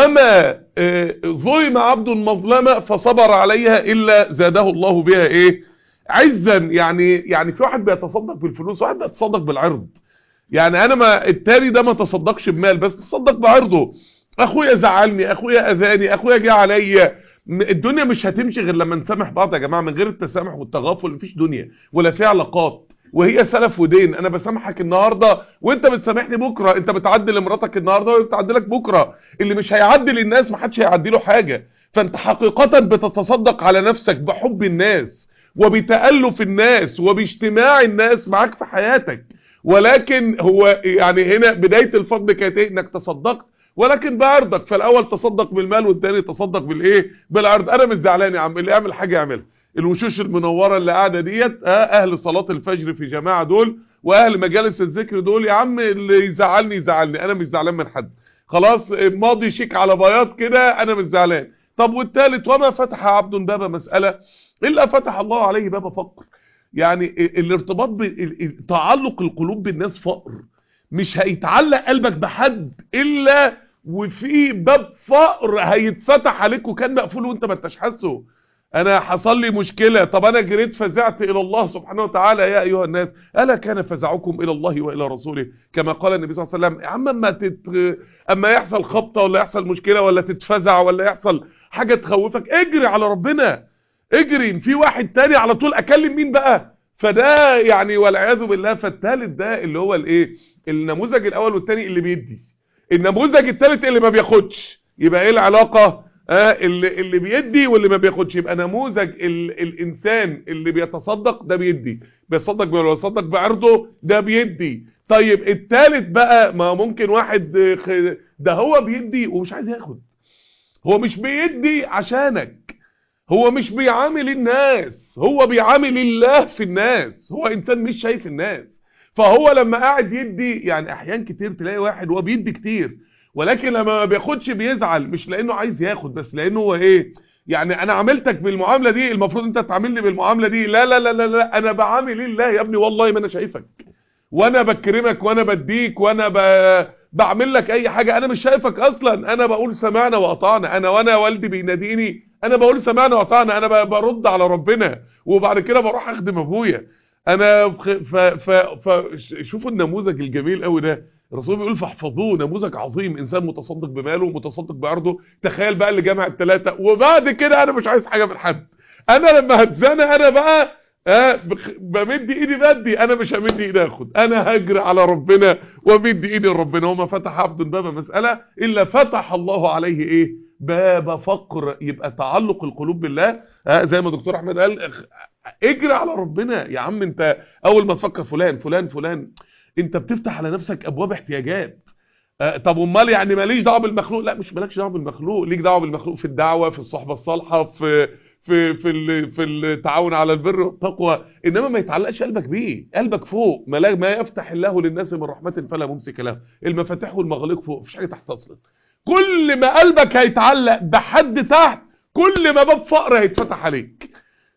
وما آه، ظلم عبد مظلمة فصبر عليها إلا زاده الله بها إيه عزا يعني يعني في واحد بيتصدق بالفلوس واحد بيتصدق بالعرض يعني انا ما التاني ده ما تصدقش بمال بس تصدق بعرضه اخويا زعلني اخويا اذاني اخويا جه عليا م- الدنيا مش هتمشي غير لما نسامح بعض يا جماعه من غير التسامح والتغافل مفيش دنيا ولا في علاقات وهي سلف ودين انا بسامحك النهارده وانت بتسامحني بكره انت بتعدي لمراتك النهارده وهي بتعدي لك بكره اللي مش هيعدي للناس محدش هيعدي له حاجه فانت حقيقه بتتصدق على نفسك بحب الناس وبتألف الناس وباجتماع الناس معاك في حياتك ولكن هو يعني هنا بداية الفضل كانت ايه انك تصدقت ولكن بعرضك فالاول تصدق بالمال والتاني تصدق بالايه بالعرض انا مش زعلان يا عم اللي يعمل حاجة يعملها الوشوش المنورة اللي قاعدة ديت آه اهل صلاة الفجر في جماعة دول واهل مجالس الذكر دول يا عم اللي يزعلني يزعلني انا مش زعلان من حد خلاص ماضي شيك على بياض كده انا مش زعلان طب والتالت وما فتح عبد باب مسألة إلا فتح الله عليه باب فقر يعني ال- الارتباط بتعلق القلوب بالناس فقر مش هيتعلق قلبك بحد إلا وفي باب فقر هيتفتح عليك وكان مقفول وانت ما انتش حاسه انا حصل لي مشكلة طب انا جريت فزعت الى الله سبحانه وتعالى يا ايها الناس الا كان فزعكم الى الله والى رسوله كما قال النبي صلى الله عليه وسلم يا عم اما تت... اما يحصل خبطة ولا يحصل مشكلة ولا تتفزع ولا يحصل حاجة تخوفك اجري على ربنا اجري في واحد تاني على طول اكلم مين بقى فده يعني والعياذ بالله فالتالت ده اللي هو الايه النموذج الاول والتاني اللي بيدي النموذج التالت اللي ما بياخدش يبقى ايه العلاقة آه اللي, اللي بيدي واللي ما بياخدش يبقى نموذج ال الانسان اللي بيتصدق ده بيدي بيتصدق ولا بيتصدق بعرضه ده بيدي طيب التالت بقى ما ممكن واحد آه، خ- ده هو بيدي ومش عايز ياخد هو مش بيدي عشانك هو مش بيعامل الناس هو بيعامل الله في الناس هو انسان مش شايف الناس فهو لما قاعد يدي يعني احيان كتير تلاقي واحد هو بيدي كتير ولكن لما ما بياخدش بيزعل مش لانه عايز ياخد بس لانه هو ايه يعني انا عاملتك بالمعامله دي المفروض انت تعاملني بالمعامله دي لا لا لا لا, لا انا بعامل الله يا ابني والله ما انا شايفك وانا بكرمك وانا بديك وانا ب... بعمل لك اي حاجة انا مش شايفك اصلا انا بقول سمعنا واطعنا انا وانا والدي بيناديني انا بقول سمعنا واطعنا انا ب... برد على ربنا وبعد كده بروح اخدم ابويا انا ف... ف... ف... ف... شوفوا النموذج الجميل قوي ده الرسول بيقول فاحفظوه نموذج عظيم انسان متصدق بماله ومتصدق بعرضه تخيل بقى اللي جمع الثلاثه وبعد كده انا مش عايز حاجه من حد انا لما هتزنق انا بقى آه بخ- بمد ايدي بدي انا مش همد ايدي اخد انا هجري على ربنا ومد ايدي لربنا وما فتح عبد باب مسألة الا فتح الله عليه ايه باب فقر يبقى تعلق القلوب بالله آه زي ما دكتور احمد قال اخ- اجري على ربنا يا عم انت اول ما تفكر فلان فلان فلان انت بتفتح على نفسك ابواب احتياجات آه، طب امال يعني ماليش دعوه بالمخلوق لا مش مالكش دعوه بالمخلوق ليك دعوه بالمخلوق في الدعوه في الصحبه الصالحه في في في ال- في التعاون على البر والتقوى انما ما يتعلقش قلبك بيه قلبك فوق ما, لا ما يفتح الله للناس من رحمه فلا ممسك له المفاتيح والمغاليق فوق مفيش حاجه تحت اصلا كل ما قلبك هيتعلق بحد تحت كل ما باب فقر هيتفتح عليك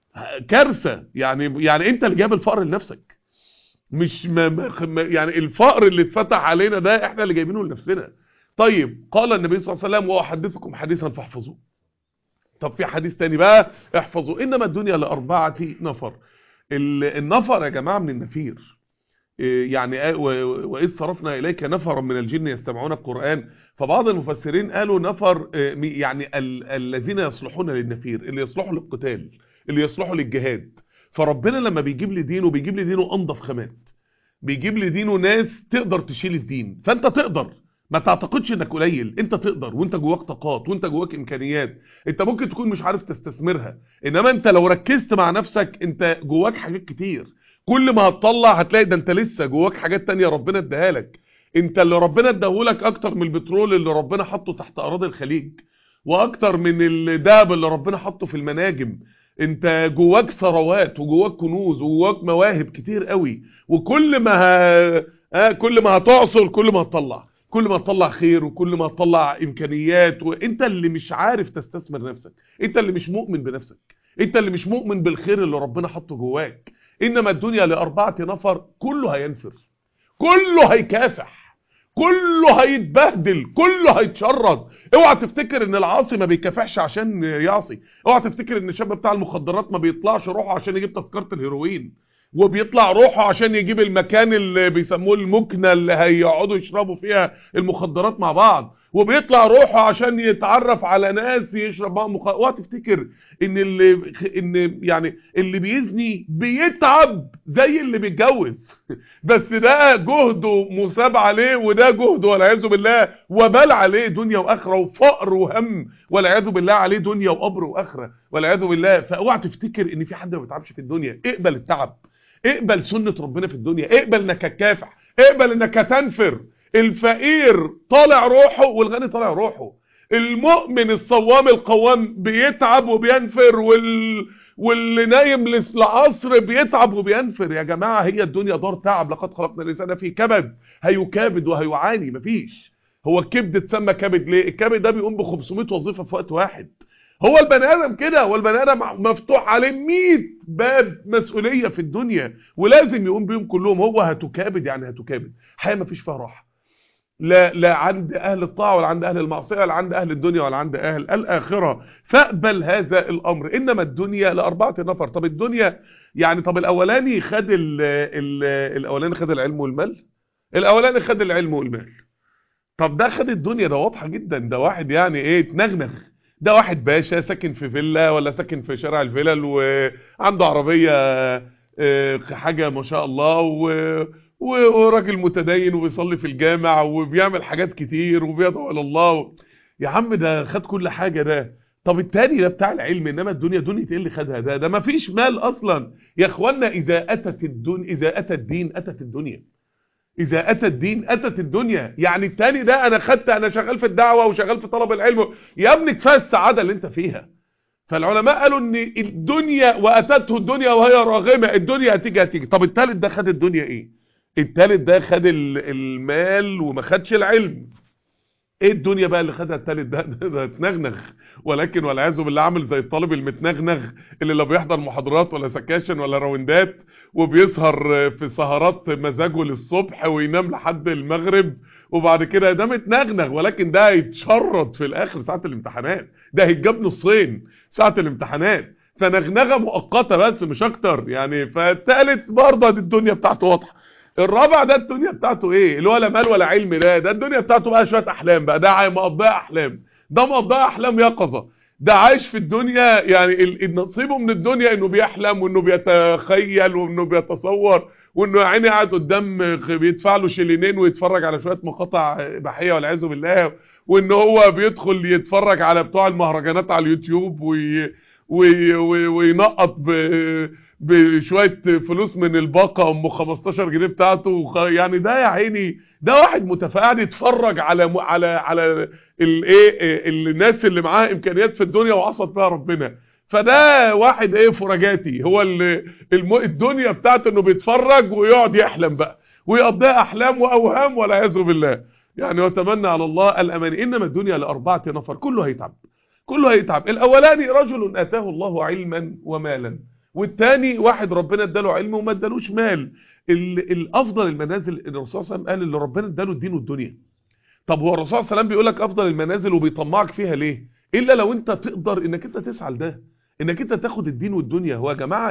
كارثه يعني يعني انت اللي جايب الفقر لنفسك مش ما ما- ما- يعني الفقر اللي اتفتح علينا ده احنا اللي جايبينه لنفسنا طيب قال النبي صلى الله عليه وسلم واحدثكم حديثا فاحفظوه طب في حديث تاني بقى احفظوا انما الدنيا لاربعه نفر ال- النفر يا جماعه من النفير إيه يعني آه و- واذ صرفنا اليك نفرا من الجن يستمعون القران فبعض المفسرين قالوا نفر آه، مي- يعني ال- الذين يصلحون للنفير اللي يصلحوا للقتال اللي يصلحوا للجهاد فربنا لما بيجيب لي دينه بيجيب لي دينه انضف خامات بيجيب لي دينه ناس تقدر تشيل الدين فانت تقدر ما تعتقدش انك قليل انت تقدر وانت جواك طاقات وانت جواك امكانيات انت ممكن تكون مش عارف تستثمرها انما انت لو ركزت مع نفسك انت جواك حاجات كتير كل ما هتطلع هتلاقي ده انت لسه جواك حاجات تانية ربنا اداها لك انت اللي ربنا اداهولك اكتر من البترول اللي ربنا حطه تحت اراضي الخليج واكتر من الذهب اللي ربنا حطه في المناجم انت جواك ثروات وجواك كنوز وجواك مواهب كتير قوي وكل ما ه... آه كل ما هتعصر كل ما هتطلع كل ما هتطلع خير وكل ما هتطلع امكانيات وانت اللي مش عارف تستثمر نفسك انت اللي مش مؤمن بنفسك انت اللي مش مؤمن بالخير اللي ربنا حطه جواك انما الدنيا لاربعه نفر كله هينفر كله هيكافح كله هيتبهدل كله هيتشرد اوعى تفتكر ان العاصي ما بيكافحش عشان يعصي اوعى تفتكر ان الشاب بتاع المخدرات ما بيطلعش روحه عشان يجيب تذكره الهيروين وبيطلع روحه عشان يجيب المكان اللي بيسموه المكنه اللي هيقعدوا يشربوا فيها المخدرات مع بعض وبيطلع روحه عشان يتعرف على ناس يشرب معاهم مخ... اوعى تفتكر ان اللي ان يعني اللي بيزني بيتعب زي اللي بيتجوز بس ده جهده مساب عليه وده جهده والعياذ بالله وبال عليه دنيا واخره وفقر وهم والعياذ بالله عليه دنيا وقبر واخره والعياذ بالله فاوعى تفتكر ان في حد ما بيتعبش في الدنيا اقبل التعب اقبل سنة ربنا في الدنيا اقبل انك هتكافح اقبل انك هتنفر الفقير طالع روحه والغني طالع روحه المؤمن الصوام القوام بيتعب وبينفر وال... واللي نايم للعصر بيتعب وبينفر يا جماعة هي الدنيا دار تعب لقد خلقنا الإنسان في كبد هيكابد وهيعاني مفيش هو الكبد اتسمى كبد ليه الكبد ده بيقوم ب 500 وظيفة في وقت واحد هو البني ادم كده هو البني ادم مفتوح عليه 100 باب مسؤوليه في الدنيا ولازم يقوم بيهم كلهم هو هتكابد يعني هتكابد حياه ما فيش فيها راحه لا لا عند اهل الطاعه ولا عند اهل المعصيه ولا عند اهل الدنيا ولا عند اهل الاخره فاقبل هذا الامر انما الدنيا لاربعه نفر طب الدنيا يعني طب الاولاني خد ال ال الاولاني خد العلم والمال الاولاني خد العلم والمال طب ده خد الدنيا ده واضحه جدا ده واحد يعني ايه اتنغنغ ده واحد باشا ساكن في فيلا ولا ساكن في شارع الفلل وعنده عربية حاجة ما شاء الله وراجل متدين وبيصلي في الجامع وبيعمل حاجات كتير وبيدعو الى الله يا عم ده خد كل حاجة ده طب التاني ده بتاع العلم انما الدنيا دنيا ايه اللي خدها ده ده ما فيش مال اصلا يا اخوانا اذا اتت الدنيا اذا اتى الدين اتت الدنيا اذا اتى الدين اتت الدنيا يعني التاني ده انا خدت انا شغال في الدعوة وشغال في طلب العلم يا ابني كفايه السعادة اللي انت فيها فالعلماء قالوا ان الدنيا واتته الدنيا وهي راغمة الدنيا هتيجي هتيجي طب التالت ده خد الدنيا ايه التالت ده خد المال وما خدش العلم ايه الدنيا بقى اللي خدها التالت ده ده اتنغنغ ولكن والعياذ بالله عامل زي الطالب المتنغنغ اللي لا بيحضر محاضرات ولا سكاشن ولا راوندات وبيسهر في سهرات مزاجه للصبح وينام لحد المغرب وبعد كده ده متنغنغ ولكن ده هيتشرط في الاخر ساعه الامتحانات ده هيتجاب نصين ساعه الامتحانات فنغنغه مؤقته بس مش اكتر يعني فالتالت برضه الدنيا بتاعته واضحه الرابع ده الدنيا بتاعته ايه اللي هو لا مال ولا علم ده ده الدنيا بتاعته بقى شويه احلام بقى ده مقضيها احلام ده مقضيها احلام يقظه ده عايش في الدنيا يعني نصيبه من الدنيا انه بيحلم وانه بيتخيل وانه بيتصور وانه يا عيني قاعد قدام بيدفع له شيلينين ويتفرج على شويه مقاطع اباحيه والعياذ بالله وان هو بيدخل يتفرج على بتوع المهرجانات على اليوتيوب وي وي وي وينقط ب بشويه فلوس من الباقه ام 15 جنيه بتاعته يعني ده يا عيني ده واحد متفاعل يتفرج على على على الايه الناس اللي معاها امكانيات في الدنيا وعصت بها ربنا فده واحد ايه فرجاتي هو اللي الدنيا بتاعته انه بيتفرج ويقعد يحلم بقى ويقضيها احلام واوهام والعياذ بالله يعني وتمنى على الله الامان انما الدنيا لاربعه نفر كله هيتعب كله هيتعب الاولاني رجل اتاه الله علما ومالا والتاني واحد ربنا اداله علم وما ادالوش مال الافضل المنازل الرسول صلى الله عليه وسلم قال اللي ربنا اداله الدين والدنيا طب هو الرسول صلى الله عليه وسلم بيقول لك افضل المنازل وبيطمعك فيها ليه الا لو انت تقدر انك انت تسعى لده انك انت تاخد الدين والدنيا هو يا جماعه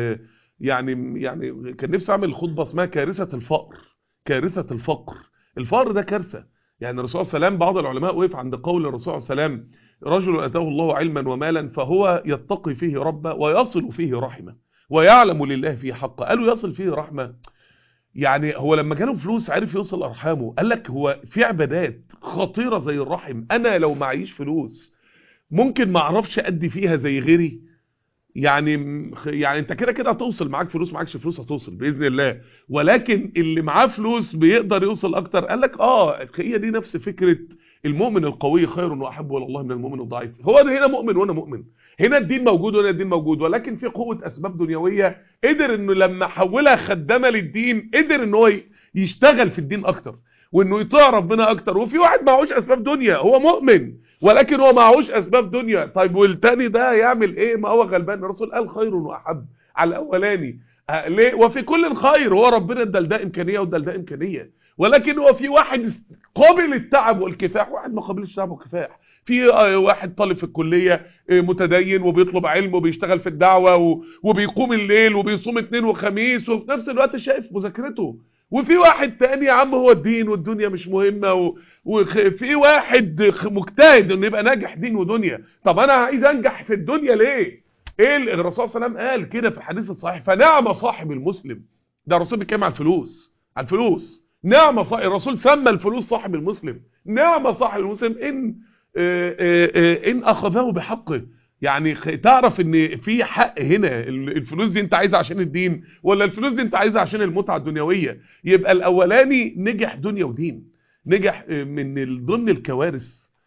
يعني يعني كان نفسي اعمل خطبه اسمها كارثه الفقر كارثه الفقر الفقر ده كارثه يعني الرسول صلى الله عليه وسلم بعض العلماء وقف عند قول الرسول صلى الله عليه وسلم رجل اتاه الله علما ومالا فهو يتقي فيه ربه ويصل فيه رحمه ويعلم لله فيه حقه قالوا يصل فيه رحمه يعني هو لما جاله فلوس عرف يوصل ارحامه قال لك هو في عبادات خطيره زي الرحم انا لو معيش فلوس ممكن ما اعرفش ادي فيها زي غيري يعني يعني انت كده كده هتوصل معاك فلوس معاكش فلوس هتوصل باذن الله ولكن اللي معاه فلوس بيقدر يوصل اكتر قال لك اه هي دي نفس فكره المؤمن القوي خير واحب الى الله من المؤمن الضعيف هو ده هنا مؤمن وانا مؤمن هنا الدين موجود وهنا الدين موجود ولكن في قوه اسباب دنيويه قدر انه لما حولها خدامه للدين قدر ان هو يشتغل في الدين اكتر وانه يطيع ربنا اكتر وفي واحد معهوش اسباب دنيا هو مؤمن ولكن هو معهوش اسباب دنيا طيب والتاني ده يعمل ايه ما هو غلبان الرسول قال خير واحب على الاولاني آه ليه وفي كل خير هو ربنا ادى ده امكانيه وادى ده امكانيه ولكن هو في واحد قابل التعب والكفاح واحد ما قابلش التعب والكفاح في واحد طالب في الكليه متدين وبيطلب علم وبيشتغل في الدعوه وبيقوم الليل وبيصوم اثنين وخميس وفي نفس الوقت شايف مذاكرته وفي واحد تاني يا عم هو الدين والدنيا مش مهمة و... وفي واحد مجتهد انه يبقى ناجح دين ودنيا طب انا عايز انجح في الدنيا ليه ايه الرسول صلى الله عليه وسلم قال كده في الحديث الصحيح فنعم صاحب المسلم ده الرسول بيتكلم على الفلوس على الفلوس نعم صاحب الرسول سمى الفلوس صاحب المسلم نعم صاحب المسلم ان آآ آآ ان اخذه بحقه يعني تعرف ان في حق هنا الفلوس دي انت عايزها عشان الدين ولا الفلوس دي انت عايزها عشان المتعه الدنيويه يبقى الاولاني نجح دنيا ودين نجح من ضمن الكوارث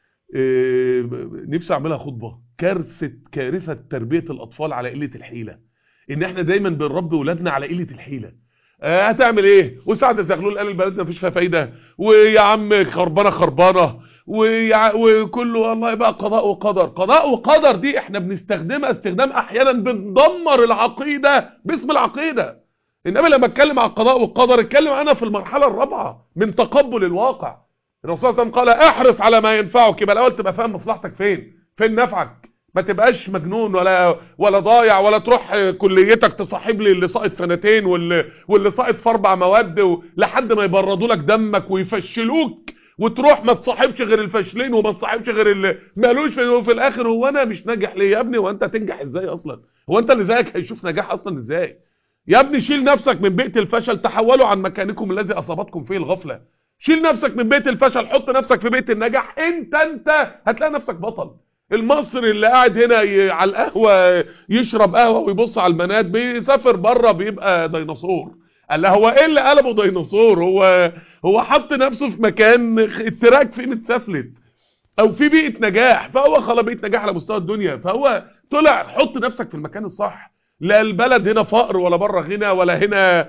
نفسي اعملها خطبه كارثه كارثه تربيه الاطفال على قله الحيله ان احنا دايما بنربي اولادنا على قله الحيله هتعمل ايه وسعد الزغلول قال البلد مفيش فيها فايده ويا عم خربانه خربانه ويع... وكله والله يبقى قضاء وقدر قضاء وقدر دي احنا بنستخدمها استخدام احيانا بندمر العقيدة باسم العقيدة انما لما اتكلم عن القضاء والقدر اتكلم عنها في المرحلة الرابعة من تقبل الواقع الرسول صلى الله عليه وسلم قال احرص على ما ينفعك يبقى الاول تبقى فاهم مصلحتك فين فين نفعك ما تبقاش مجنون ولا ولا ضايع ولا تروح كليتك تصاحب لي اللي ساقط سنتين واللي واللي ساقط في اربع مواد لحد ما يبردوا لك دمك ويفشلوك وتروح ما تصاحبش غير الفاشلين وما تصاحبش غير اللي مالوش في, في الاخر هو انا مش ناجح ليه يا ابني وانت تنجح ازاي اصلا هو انت اللي زيك هيشوف نجاح اصلا ازاي يا ابني شيل نفسك من بيئه الفشل تحولوا عن مكانكم الذي اصابتكم فيه الغفله شيل نفسك من بيئه الفشل حط نفسك في بيئه النجاح انت انت هتلاقي نفسك بطل المصري اللي قاعد هنا ي... على القهوه يشرب قهوه ويبص على البنات بيسافر بره بيبقى ديناصور قال له هو ايه اللي قلبه ديناصور هو هو حط نفسه في مكان التراك فيه متسفلت او في بيئه نجاح فهو خلى بيئه نجاح على مستوى الدنيا فهو طلع حط نفسك في المكان الصح لا البلد هنا فقر ولا بره غنى ولا هنا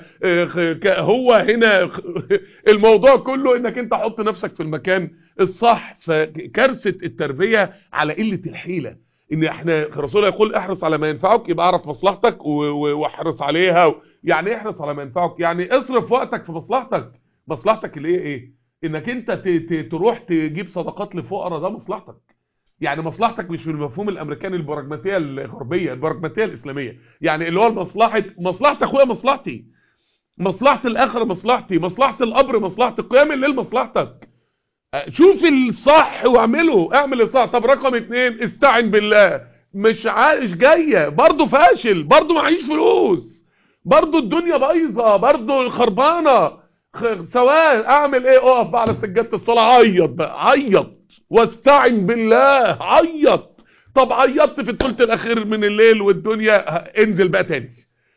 هو هنا الموضوع كله انك انت حط نفسك في المكان الصح فكارثه التربيه على قله الحيله ان احنا الرسول يقول احرص على ما ينفعك يبقى اعرف مصلحتك واحرص عليها يعني احرص على ما ينفعك يعني اصرف وقتك في مصلحتك مصلحتك اللي هي ايه انك انت تروح تجيب صدقات لفقراء ده مصلحتك يعني مصلحتك مش في المفهوم الامريكاني البراجماتيه الغربيه البراجماتيه الاسلاميه يعني اللي هو المصلحه مصلحه اخويا مصلحتي مصلحه الاخره مصلحتي مصلحه القبر مصلحتي قيام الليل مصلحتك شوف الصح واعمله اعمل الصح طب رقم اتنين استعن بالله مش عايش جايه برضه فاشل برضه معيش فلوس برضه الدنيا بايظه برضه خربانه سواء اعمل ايه اقف بقى على سجاده الصلاه عيط بقى عيط واستعن بالله عيط طب عيطت في الثلث الاخير من الليل والدنيا انزل بقى تاني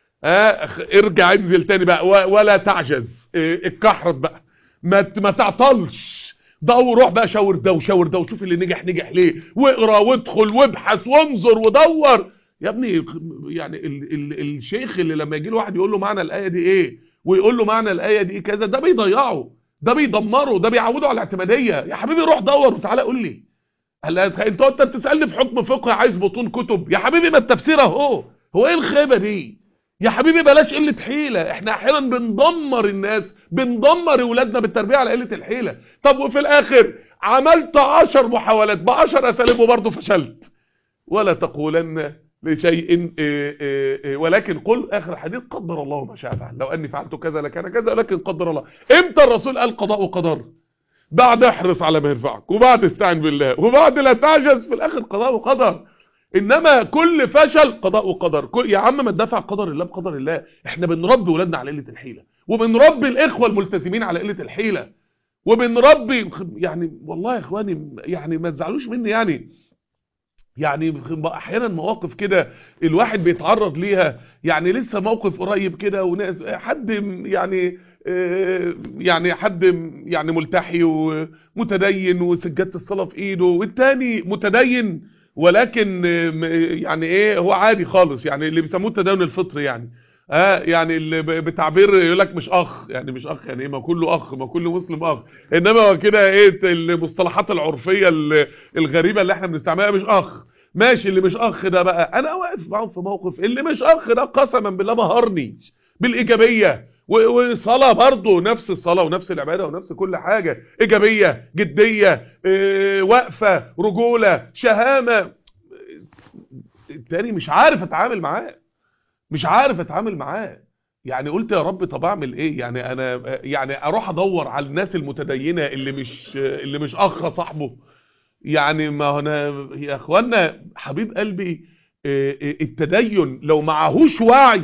اه ارجع انزل تاني بقى ولا تعجز اه اتكحرت بقى ما ما تعطلش دور روح بقى شاور ده وشاور ده وشوف اللي نجح نجح ليه واقرا وادخل وابحث وانظر ودور يا ابني يعني ال ال الشيخ اللي لما يجي له واحد يقول له معنى الايه دي ايه ويقول له معنى الايه دي كذا ده بيضيعه ده بيدمره ده بيعوده على الاعتماديه يا حبيبي روح دور وتعالى قول لي هلا انت انت بتسالني في حكم فقه عايز بطون كتب يا حبيبي ما التفسير اهو هو ايه الخيبه دي يا حبيبي بلاش قله حيله احنا احيانا بندمر الناس بندمر اولادنا بالتربيه على قله الحيله طب وفي الاخر عملت عشر محاولات بعشر اساليب وبرضه فشلت ولا تقولن لشيء إيه إيه إيه ولكن قل اخر حديث قدر الله ما شاء فعل لو اني فعلت كذا لكان كذا ولكن قدر الله امتى الرسول قال قضاء وقدر بعد احرص على ما ينفعك وبعد استعن بالله وبعد لا تعجز في الاخر قضاء وقدر انما كل فشل قضاء وقدر كل يا عم ما تدافع قدر الله بقدر الله احنا بنربي ولادنا على قله الحيله وبنربي الاخوه الملتزمين على قله الحيله وبنربي يعني والله يا اخواني يعني ما تزعلوش مني يعني يعني احيانا مواقف كده الواحد بيتعرض ليها يعني لسه موقف قريب كده وناس حد يعني آه، يعني حد يعني ملتحي ومتدين وسجادة الصلاة في ايده والتاني متدين ولكن آه، م- يعني ايه هو عادي خالص يعني اللي بيسموه التدين الفطري يعني اه يعني اللي ب- بتعبير يقول لك مش اخ يعني مش اخ يعني ايه ما كله اخ ما كل مسلم اخ انما هو كده ايه المصطلحات العرفيه ال- الغريبه اللي احنا بنستعملها مش اخ ماشي اللي مش اخ ده بقى انا واقف معاهم في موقف اللي مش اخ ده قسما بالله بهرني بالايجابيه و- وصلاه برضه نفس الصلاه ونفس العباده ونفس كل حاجه ايجابيه جديه اه وقفه رجوله شهامه التاني مش عارف اتعامل معاه مش عارف اتعامل معاه يعني قلت يا رب طب اعمل ايه يعني انا يعني اروح ادور على الناس المتدينه اللي مش اللي مش اخ صاحبه يعني ما هو انا يا اخوانا حبيب قلبي آه، آه، التدين لو معهوش وعي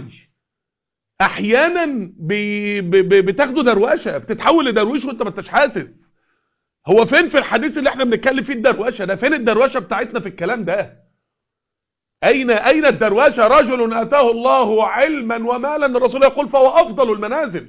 احيانا بي بي بي- بتاخده دروشه بتتحول لدرويش وانت ما انتش حاسس هو فين في الحديث اللي احنا بنتكلم فيه الدروشه ده فين الدروشه بتاعتنا في الكلام ده أين أين الدرواشة رجل أتاه الله علما ومالا الرسول يقول فهو أفضل المنازل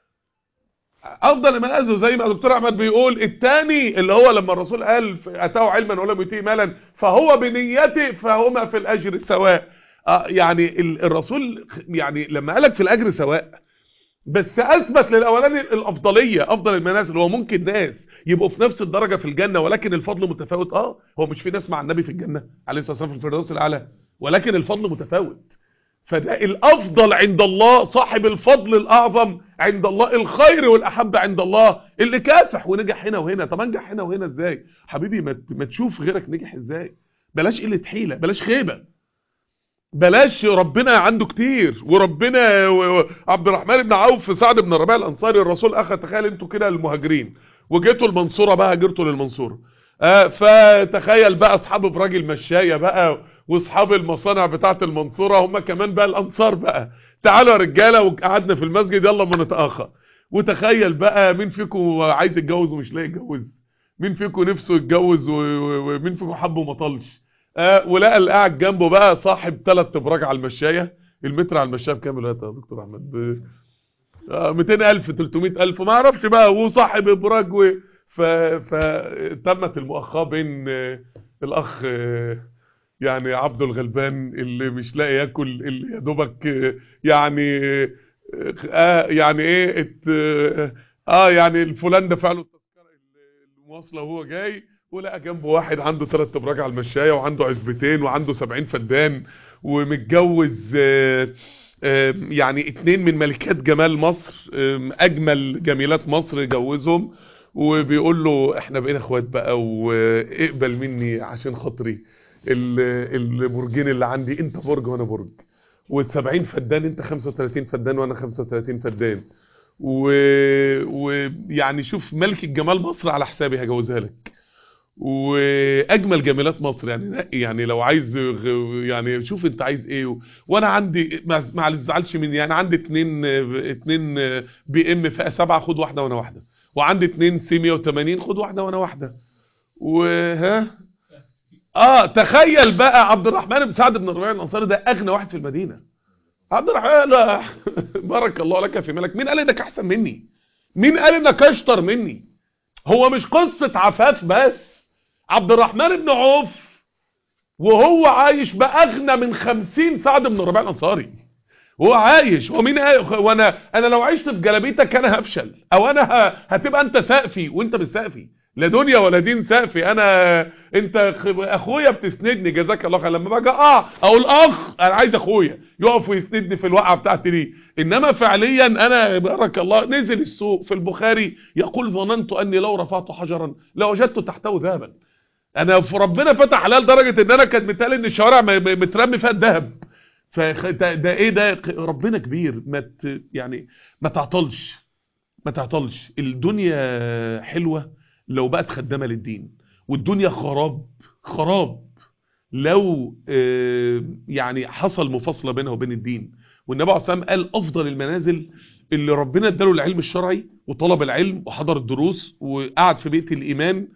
أفضل المنازل زي ما دكتور أحمد بيقول الثاني اللي هو لما الرسول قال أتاه علما ولم يؤتيه مالا فهو بنيته فهما في الأجر سواء آه يعني ال- الرسول يعني لما قالك في الأجر سواء بس أثبت للأولاني الأفضلية أفضل المنازل هو ممكن ناس يبقوا في نفس الدرجة في الجنة ولكن الفضل متفاوت اه هو مش في ناس مع النبي في الجنة عليه الصلاة والسلام في الفردوس الأعلى ولكن الفضل متفاوت فده الأفضل عند الله صاحب الفضل الأعظم عند الله الخير والأحب عند الله اللي كافح ونجح هنا وهنا طب انجح هنا وهنا ازاي حبيبي ما ت- ما تشوف غيرك نجح ازاي بلاش قلة حيلة بلاش خيبة بلاش ربنا عنده كتير وربنا و- و- عبد الرحمن بن عوف سعد بن ربيع الانصاري الرسول اخذ تخيل انتوا كده المهاجرين وجيتوا المنصوره بقى هاجرتوا للمنصوره آه فتخيل بقى اصحاب ابراج المشايه بقى واصحاب المصانع بتاعه المنصوره هم كمان بقى الانصار بقى تعالوا يا رجاله وقعدنا في المسجد يلا ما نتاخى وتخيل بقى مين فيكم عايز يتجوز ومش لاقي يتجوز مين فيكم نفسه يتجوز و- و- ومين فيكم حبه وما طلش آه ولقى اللي قاعد جنبه بقى صاحب ثلاث ابراج على المشايه المتر على المشايه بكام دلوقتي يا دكتور احمد ب- آه 200000 300000 ما اعرفش بقى وصاحب ابراج و... ف... فتمت المؤاخاه بين آه، الاخ آه، يعني عبده الغلبان اللي مش لاقي ياكل اللي يا دوبك آه، يعني اه يعني ايه ات اه آه، يعني الفلان دفع له التذكره المواصله وهو جاي ولقى جنبه واحد عنده ثلاث ابراج على المشايه وعنده عزبتين وعنده 70 فدان ومتجوز آه، آه، يعني اتنين من ملكات جمال مصر آم، اجمل جميلات مصر جوزهم وبيقول له احنا بقينا اخوات بقى واقبل مني عشان خاطري ال- البرجين اللي عندي انت برج وانا برج وال70 فدان انت 35 فدان وانا 35 فدان و- ويعني شوف ملك الجمال مصر على حسابي هجوزها لك واجمل جميلات مصر يعني نقي يعني لو عايز غ- يعني شوف انت عايز ايه و... وانا عندي ما ما تزعلش مني يعني عندي اتنين اتنين بي ام فئه سبعه خد واحده وانا واحده وعندي اتنين سي 180 خد واحده وانا واحده وها اه تخيل بقى عبد الرحمن بن سعد بن ربيع الانصاري ده اغنى واحد في المدينه عبد الرحمن لا بارك الله لك في مالك مين قال انك احسن مني مين قال انك اشطر مني هو مش قصه عفاف بس عبد الرحمن بن عوف وهو عايش باغنى من خمسين سعد بن ربيع الانصاري هو عايش هو مين قال- وانا انا لو عشت في جلابيتك انا هفشل او انا ه- هتبقى انت سقفي وانت مش سقفي لا دنيا ولا دين سقفي انا انت خ- اخويا بتسندني جزاك الله خير لما باجي اه اقول اخ انا عايز اخويا يقف ويسندني في الوقعه بتاعتي دي انما فعليا انا بارك الله نزل السوق في البخاري يقول ظننت اني لو رفعت حجرا لوجدت تحته ذهبا انا في ربنا فتح عليا لدرجه ان انا كان متقال ان الشوارع م- م- مترمي فيها الذهب فخ- ده, ده ايه ده ق- ربنا كبير ما ت- يعني ما تعطلش ما تعطلش الدنيا حلوة لو بقت خدامة للدين والدنيا خراب خراب لو آه، يعني حصل مفاصلة بينها وبين الدين والنبي عليه الصلاة والسلام قال أفضل المنازل اللي ربنا اداله العلم الشرعي وطلب العلم وحضر الدروس وقعد في بيت الإيمان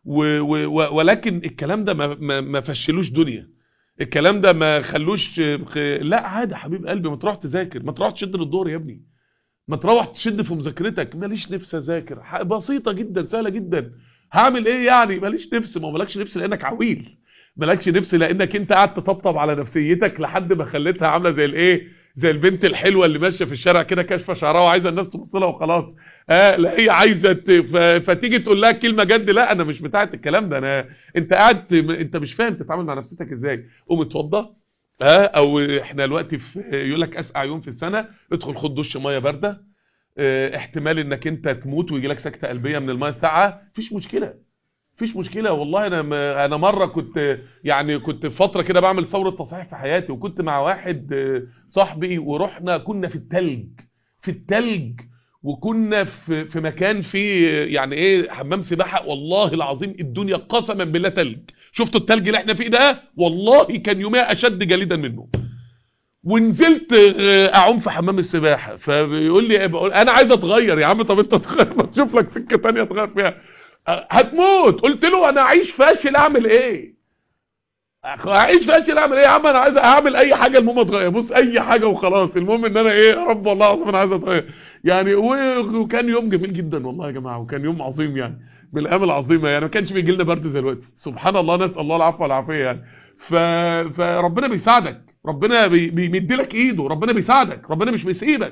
و و و ولكن الكلام ده ما, ما, ما فشلوش دنيا الكلام ده ما خلوش خ... لا عادي يا حبيب قلبي ما تروح تذاكر ما تروح تشد للدور يا ابني ما تروح تشد في مذاكرتك ماليش نفس اذاكر ح- بسيطه جدا سهله جدا هعمل ايه يعني ماليش نفس ما هو مالكش نفس لانك عويل مالكش نفس لانك انت قاعد تطبطب على نفسيتك لحد ما خليتها عامله زي الايه زي البنت الحلوه اللي ماشيه في الشارع كده كاشفه شعرها وعايزه الناس تبص لها وخلاص اه لا هي عايزه ت... ف... فتيجي تقول لها كلمه جد لا انا مش بتاعه الكلام ده انا انت قاعد ت- انت مش فاهم تتعامل مع نفسيتك ازاي قوم اتوضى اه او احنا دلوقتي في يقول لك اسقع يوم في السنه ادخل خد دش ميه بارده اه احتمال انك انت تموت ويجي لك سكته قلبيه من الميه الساقعه مفيش مشكله مفيش مشكله والله انا م- انا مره كنت يعني كنت في فتره كده بعمل ثوره تصحيح في حياتي وكنت مع واحد آه، صاحبي ورحنا كنا في التلج في التلج وكنا في في مكان فيه يعني ايه حمام سباحه والله العظيم الدنيا قسما بالله تلج شفتوا التلج اللي احنا فيه ده والله كان يوميها اشد جليدا منه ونزلت آه، اعوم في حمام السباحه فبيقول لي إيه؟ بقول انا عايز اتغير يا عم طب انت تغير ما تشوف لك سكه ثانيه تغير فيها آه، هتموت قلت له انا عايش فاشل اعمل ايه اعيش فاشل اعمل ايه يا عم انا عايز اعمل اي حاجه المهم اتغير بص اي حاجه وخلاص المهم ان انا ايه يا رب والله العظيم انا عايز اتغير يعني و- وكان يوم جميل جدا والله يا جماعه وكان يوم عظيم يعني من الايام العظيمه يعني ما كانش بيجي لنا برد زي دلوقتي سبحان الله نسال الله العفو والعافيه يعني ف... فربنا بيساعدك ربنا بي... بيمد لك ايده ربنا بيساعدك ربنا مش بيسيبك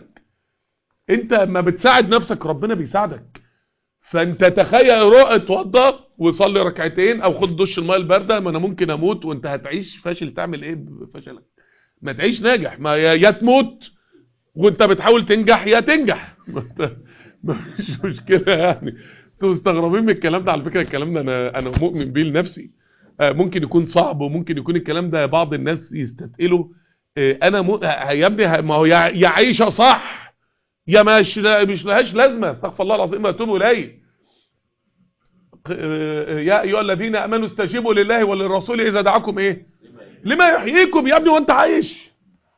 انت ما بتساعد نفسك ربنا بيساعدك فانت تخيل روح اتوضى وصلي ركعتين او خد دش الميه البارده ما انا ممكن اموت وانت هتعيش فاشل تعمل ايه بفشلك ما تعيش ناجح ما يا يا تموت وانت بتحاول تنجح يا تنجح ما فيش مشكله يعني انتوا مستغربين من الكلام ده على فكره الكلام ده انا انا مؤمن بيه لنفسي آه، ممكن يكون صعب وممكن يكون الكلام ده بعض الناس يستثقله آه، انا م... آه، يا ابني ه- ما هو يا يا عيشه صح يا مش مش لهاش لازمه استغفر الله العظيم واتوب اليه آه، يا ايها الذين امنوا استجيبوا لله وللرسول اذا دعاكم ايه لما يحييكم يا ابني وانت عايش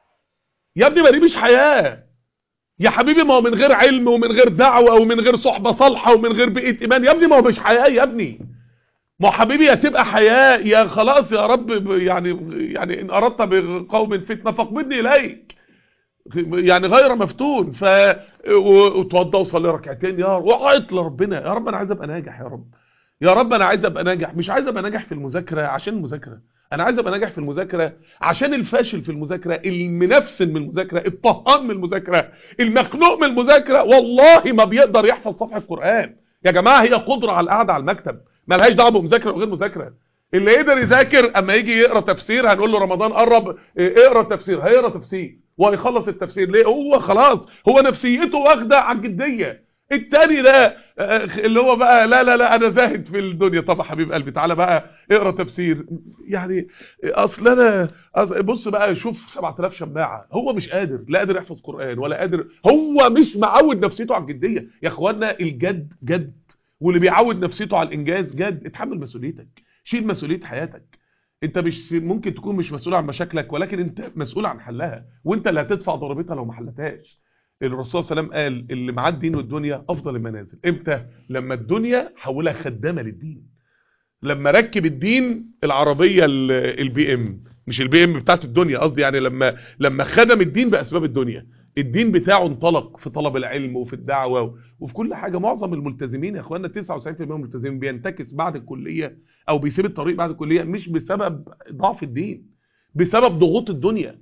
يا ابني ما دي مش حياه يا حبيبي ما هو من غير علم ومن غير دعوه ومن غير صحبه صالحه ومن غير بيئه ايمان يا ابني ما هو مش حياه يا ابني ما هو حبيبي يا تبقى حياه يا خلاص يا رب ب- يعني يعني ان اردت بقوم فتنه فاقبضني اليك يعني غير مفتون ف و- وتوضى وصلي ركعتين يا رب وعيط لربنا يا رب انا عايز ابقى ناجح يا رب يا رب انا عايز ابقى ناجح مش عايز ابقى ناجح في المذاكره عشان المذاكره انا عايز ابقى ناجح في المذاكره عشان الفاشل في المذاكره المنفسن من المذاكره الطهقان من المذاكره المخنوق من المذاكره والله ما بيقدر يحفظ صفحه القران يا جماعه هي قدره على القعده على المكتب ملهاش دعوه بمذاكره وغير مذاكره اللي يقدر يذاكر اما يجي يقرا تفسير هنقول له رمضان قرب إيه، اقرا تفسير هيقرا تفسير وهيخلص التفسير ليه هو خلاص هو نفسيته واخده على الجديه التاني ده آه، اللي هو بقى لا لا لا انا زاهد في الدنيا طب يا حبيب قلبي تعالى بقى اقرا تفسير يعني اصل انا أصل بص بقى شوف 7000 شماعه هو مش قادر لا قادر يحفظ قران ولا قادر هو مش معود نفسيته على الجديه يا اخوانا الجد جد واللي بيعود نفسيته على الانجاز جد اتحمل مسؤوليتك شيل مسؤوليه حياتك انت مش ممكن تكون مش مسؤول عن مشاكلك ولكن انت مسؤول عن حلها وانت اللي هتدفع ضريبتها لو ما حلتهاش الرسول صلى الله عليه وسلم قال اللي معاه الدين والدنيا افضل المنازل امتى لما الدنيا حولها خدامه للدين لما ركب الدين العربيه ال- البي ام مش البي ام بتاعت الدنيا قصدي يعني لما لما خدم الدين باسباب الدنيا الدين بتاعه انطلق في طلب العلم وفي الدعوه وفي كل حاجه معظم الملتزمين يا اخوانا 99% من الملتزمين بينتكس بعد الكليه او بيسيب الطريق بعد الكليه مش بسبب ضعف الدين بسبب ضغوط الدنيا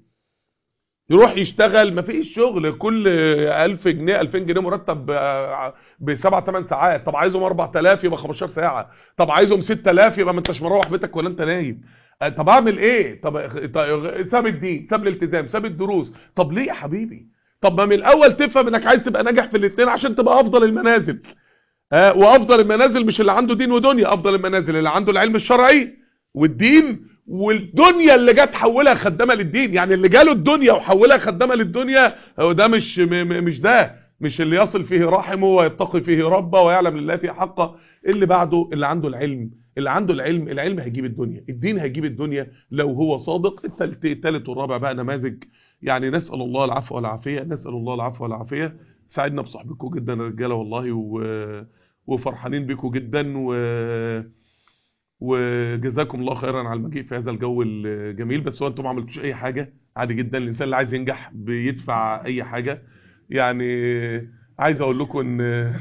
يروح يشتغل مفيش شغل كل 1000 جنيه 2000 جنيه مرتب ب 7 8 ساعات طب عايزهم 4000 يبقى 15 ساعه طب عايزهم 6000 يبقى ما انتش مروح بيتك ولا انت نايم آه، طب اعمل ايه طب طب- ساب الدين ساب الالتزام ساب الدروس طب ليه يا حبيبي طب ما من الاول تفهم انك عايز تبقى ناجح في الاثنين عشان تبقى افضل المنازل آه، وافضل المنازل مش اللي عنده دين ودنيا افضل المنازل اللي عنده العلم الشرعي والدين والدنيا اللي جت حولها خدامه للدين يعني اللي جاله الدنيا وحولها خدامه للدنيا هو ده مش م م مش ده مش اللي يصل فيه رحمه ويتقي فيه ربه ويعلم لله فيه حقه اللي بعده اللي عنده العلم اللي عنده العلم العلم هيجيب الدنيا الدين هيجيب الدنيا لو هو صادق التالت التالت والرابع بقى نماذج يعني نسأل الله العفو والعافية نسأل الله العفو والعافية سعدنا بصحبكم جدا يا رجاله والله و... وفرحانين بيكم جدا و... وجزاكم الله خيرا على المجيء في هذا الجو الجميل بس هو انتم ما عملتوش اي حاجه عادي جدا الانسان اللي عايز ينجح بيدفع اي حاجه يعني عايز اقول لكم ان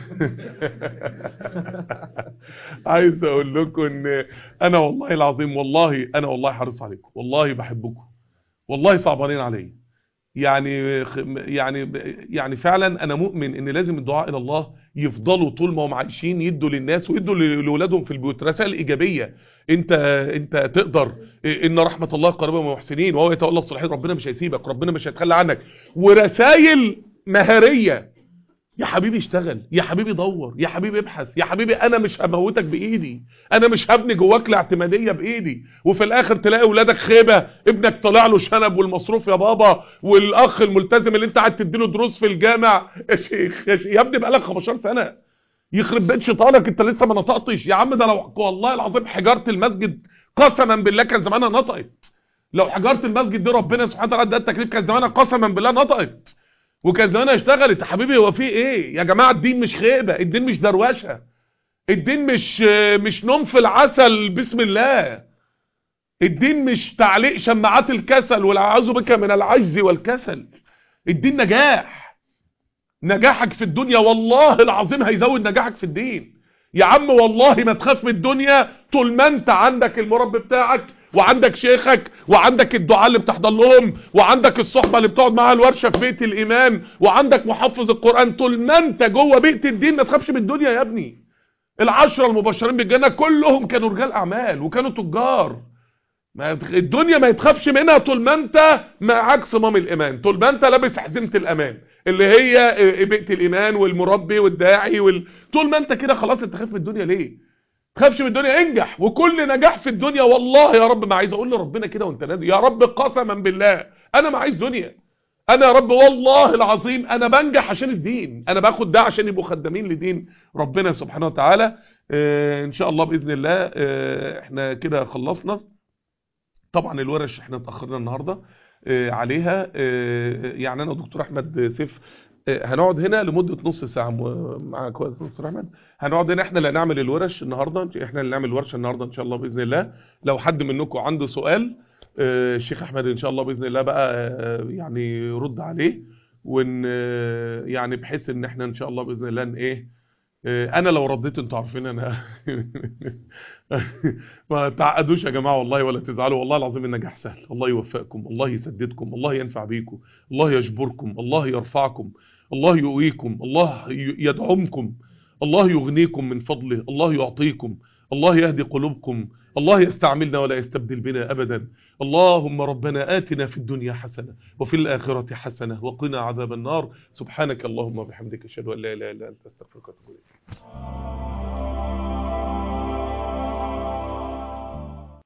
عايز اقول لكم ان انا والله العظيم والله انا والله حريص عليكم والله بحبكم والله صعبانين عليا يعني يعني يعني فعلا انا مؤمن ان لازم الدعاء الى الله يفضلوا طول ما هم عايشين يدوا للناس ويدوا لاولادهم في البيوت رسائل ايجابيه انت انت تقدر ان رحمه الله قريبه من المحسنين وهو يتولى الصالحين ربنا مش هيسيبك ربنا مش هيتخلى عنك ورسائل مهاريه يا حبيبي اشتغل يا حبيبي دور يا حبيبي ابحث يا حبيبي انا مش هموتك بايدي انا مش هبني جواك الاعتماديه بايدي وفي الاخر تلاقي اولادك خيبه ابنك طلع له شنب والمصروف يا بابا والاخ الملتزم اللي انت قاعد تديله دروس في الجامع يا شيخ يا, شيخ يا ابني بقالك 15 سنه يخرب بيت شيطانك انت لسه ما نطقتش يا عم ده لو والله العظيم حجاره المسجد قسما بالله كان زمانها نطقت لو حجاره المسجد دي ربنا سبحانه وتعالى ده التكليف كان زمانها قسما بالله نطقت وكان زمانها اشتغلت يا حبيبي هو في ايه يا جماعه الدين مش خيبه الدين مش دروشه الدين مش مش نوم في العسل بسم الله الدين مش تعليق شماعات الكسل والعياذ بك من العجز والكسل الدين نجاح نجاحك في الدنيا والله العظيم هيزود نجاحك في الدين يا عم والله ما تخاف من الدنيا طول ما انت عندك المربي بتاعك وعندك شيخك وعندك الدعاء اللي بتحضر لهم وعندك الصحبة اللي بتقعد معاها الورشة في بيت الإيمان وعندك محفظ القرآن طول ما انت جوه بيئة الدين ما تخافش من الدنيا يا ابني العشرة المبشرين بالجنة كلهم كانوا رجال أعمال وكانوا تجار ما الدنيا ما يتخافش منها طول ما انت معاك صمام الإيمان طول ما انت لابس حزمة الأمان اللي هي بيئة الإيمان والمربي والداعي وال... طول ما انت كده خلاص انت خايف من الدنيا ليه تخافش من الدنيا انجح وكل نجاح في الدنيا والله يا رب ما عايز اقول لربنا كده وانت نازل يا رب قسما بالله انا ما عايز دنيا انا يا رب والله العظيم انا بنجح عشان الدين انا باخد ده عشان يبقوا خدامين لدين ربنا سبحانه وتعالى اه ان شاء الله باذن الله اه احنا كده خلصنا طبعا الورش احنا اتاخرنا النهارده اه عليها اه يعني انا ودكتور احمد سيف هنقعد هنا لمدة نص ساعة مع كويس دكتور احمد هنقعد هنا احنا اللي هنعمل الورش النهاردة احنا اللي نعمل الورشة النهاردة ان شاء الله بإذن الله لو حد منكم عنده سؤال اه الشيخ احمد ان شاء الله بإذن الله بقى اه يعني يرد عليه وان اه يعني بحيث ان احنا ان شاء الله بإذن الله ان ايه انا لو رديت انتوا عارفين انا ما تعقدوش يا جماعه والله ولا تزعلوا والله العظيم النجاح سهل الله يوفقكم الله يسددكم الله ينفع بيكم الله يجبركم الله يرفعكم الله يقويكم الله يدعمكم الله يغنيكم من فضله الله يعطيكم الله يهدي قلوبكم الله يستعملنا ولا يستبدل بنا أبدا اللهم ربنا آتنا في الدنيا حسنة وفي الآخرة حسنة وقنا عذاب النار سبحانك اللهم وبحمدك أشهد أن لا إله إلا أنت أستغفرك وأتوب إليك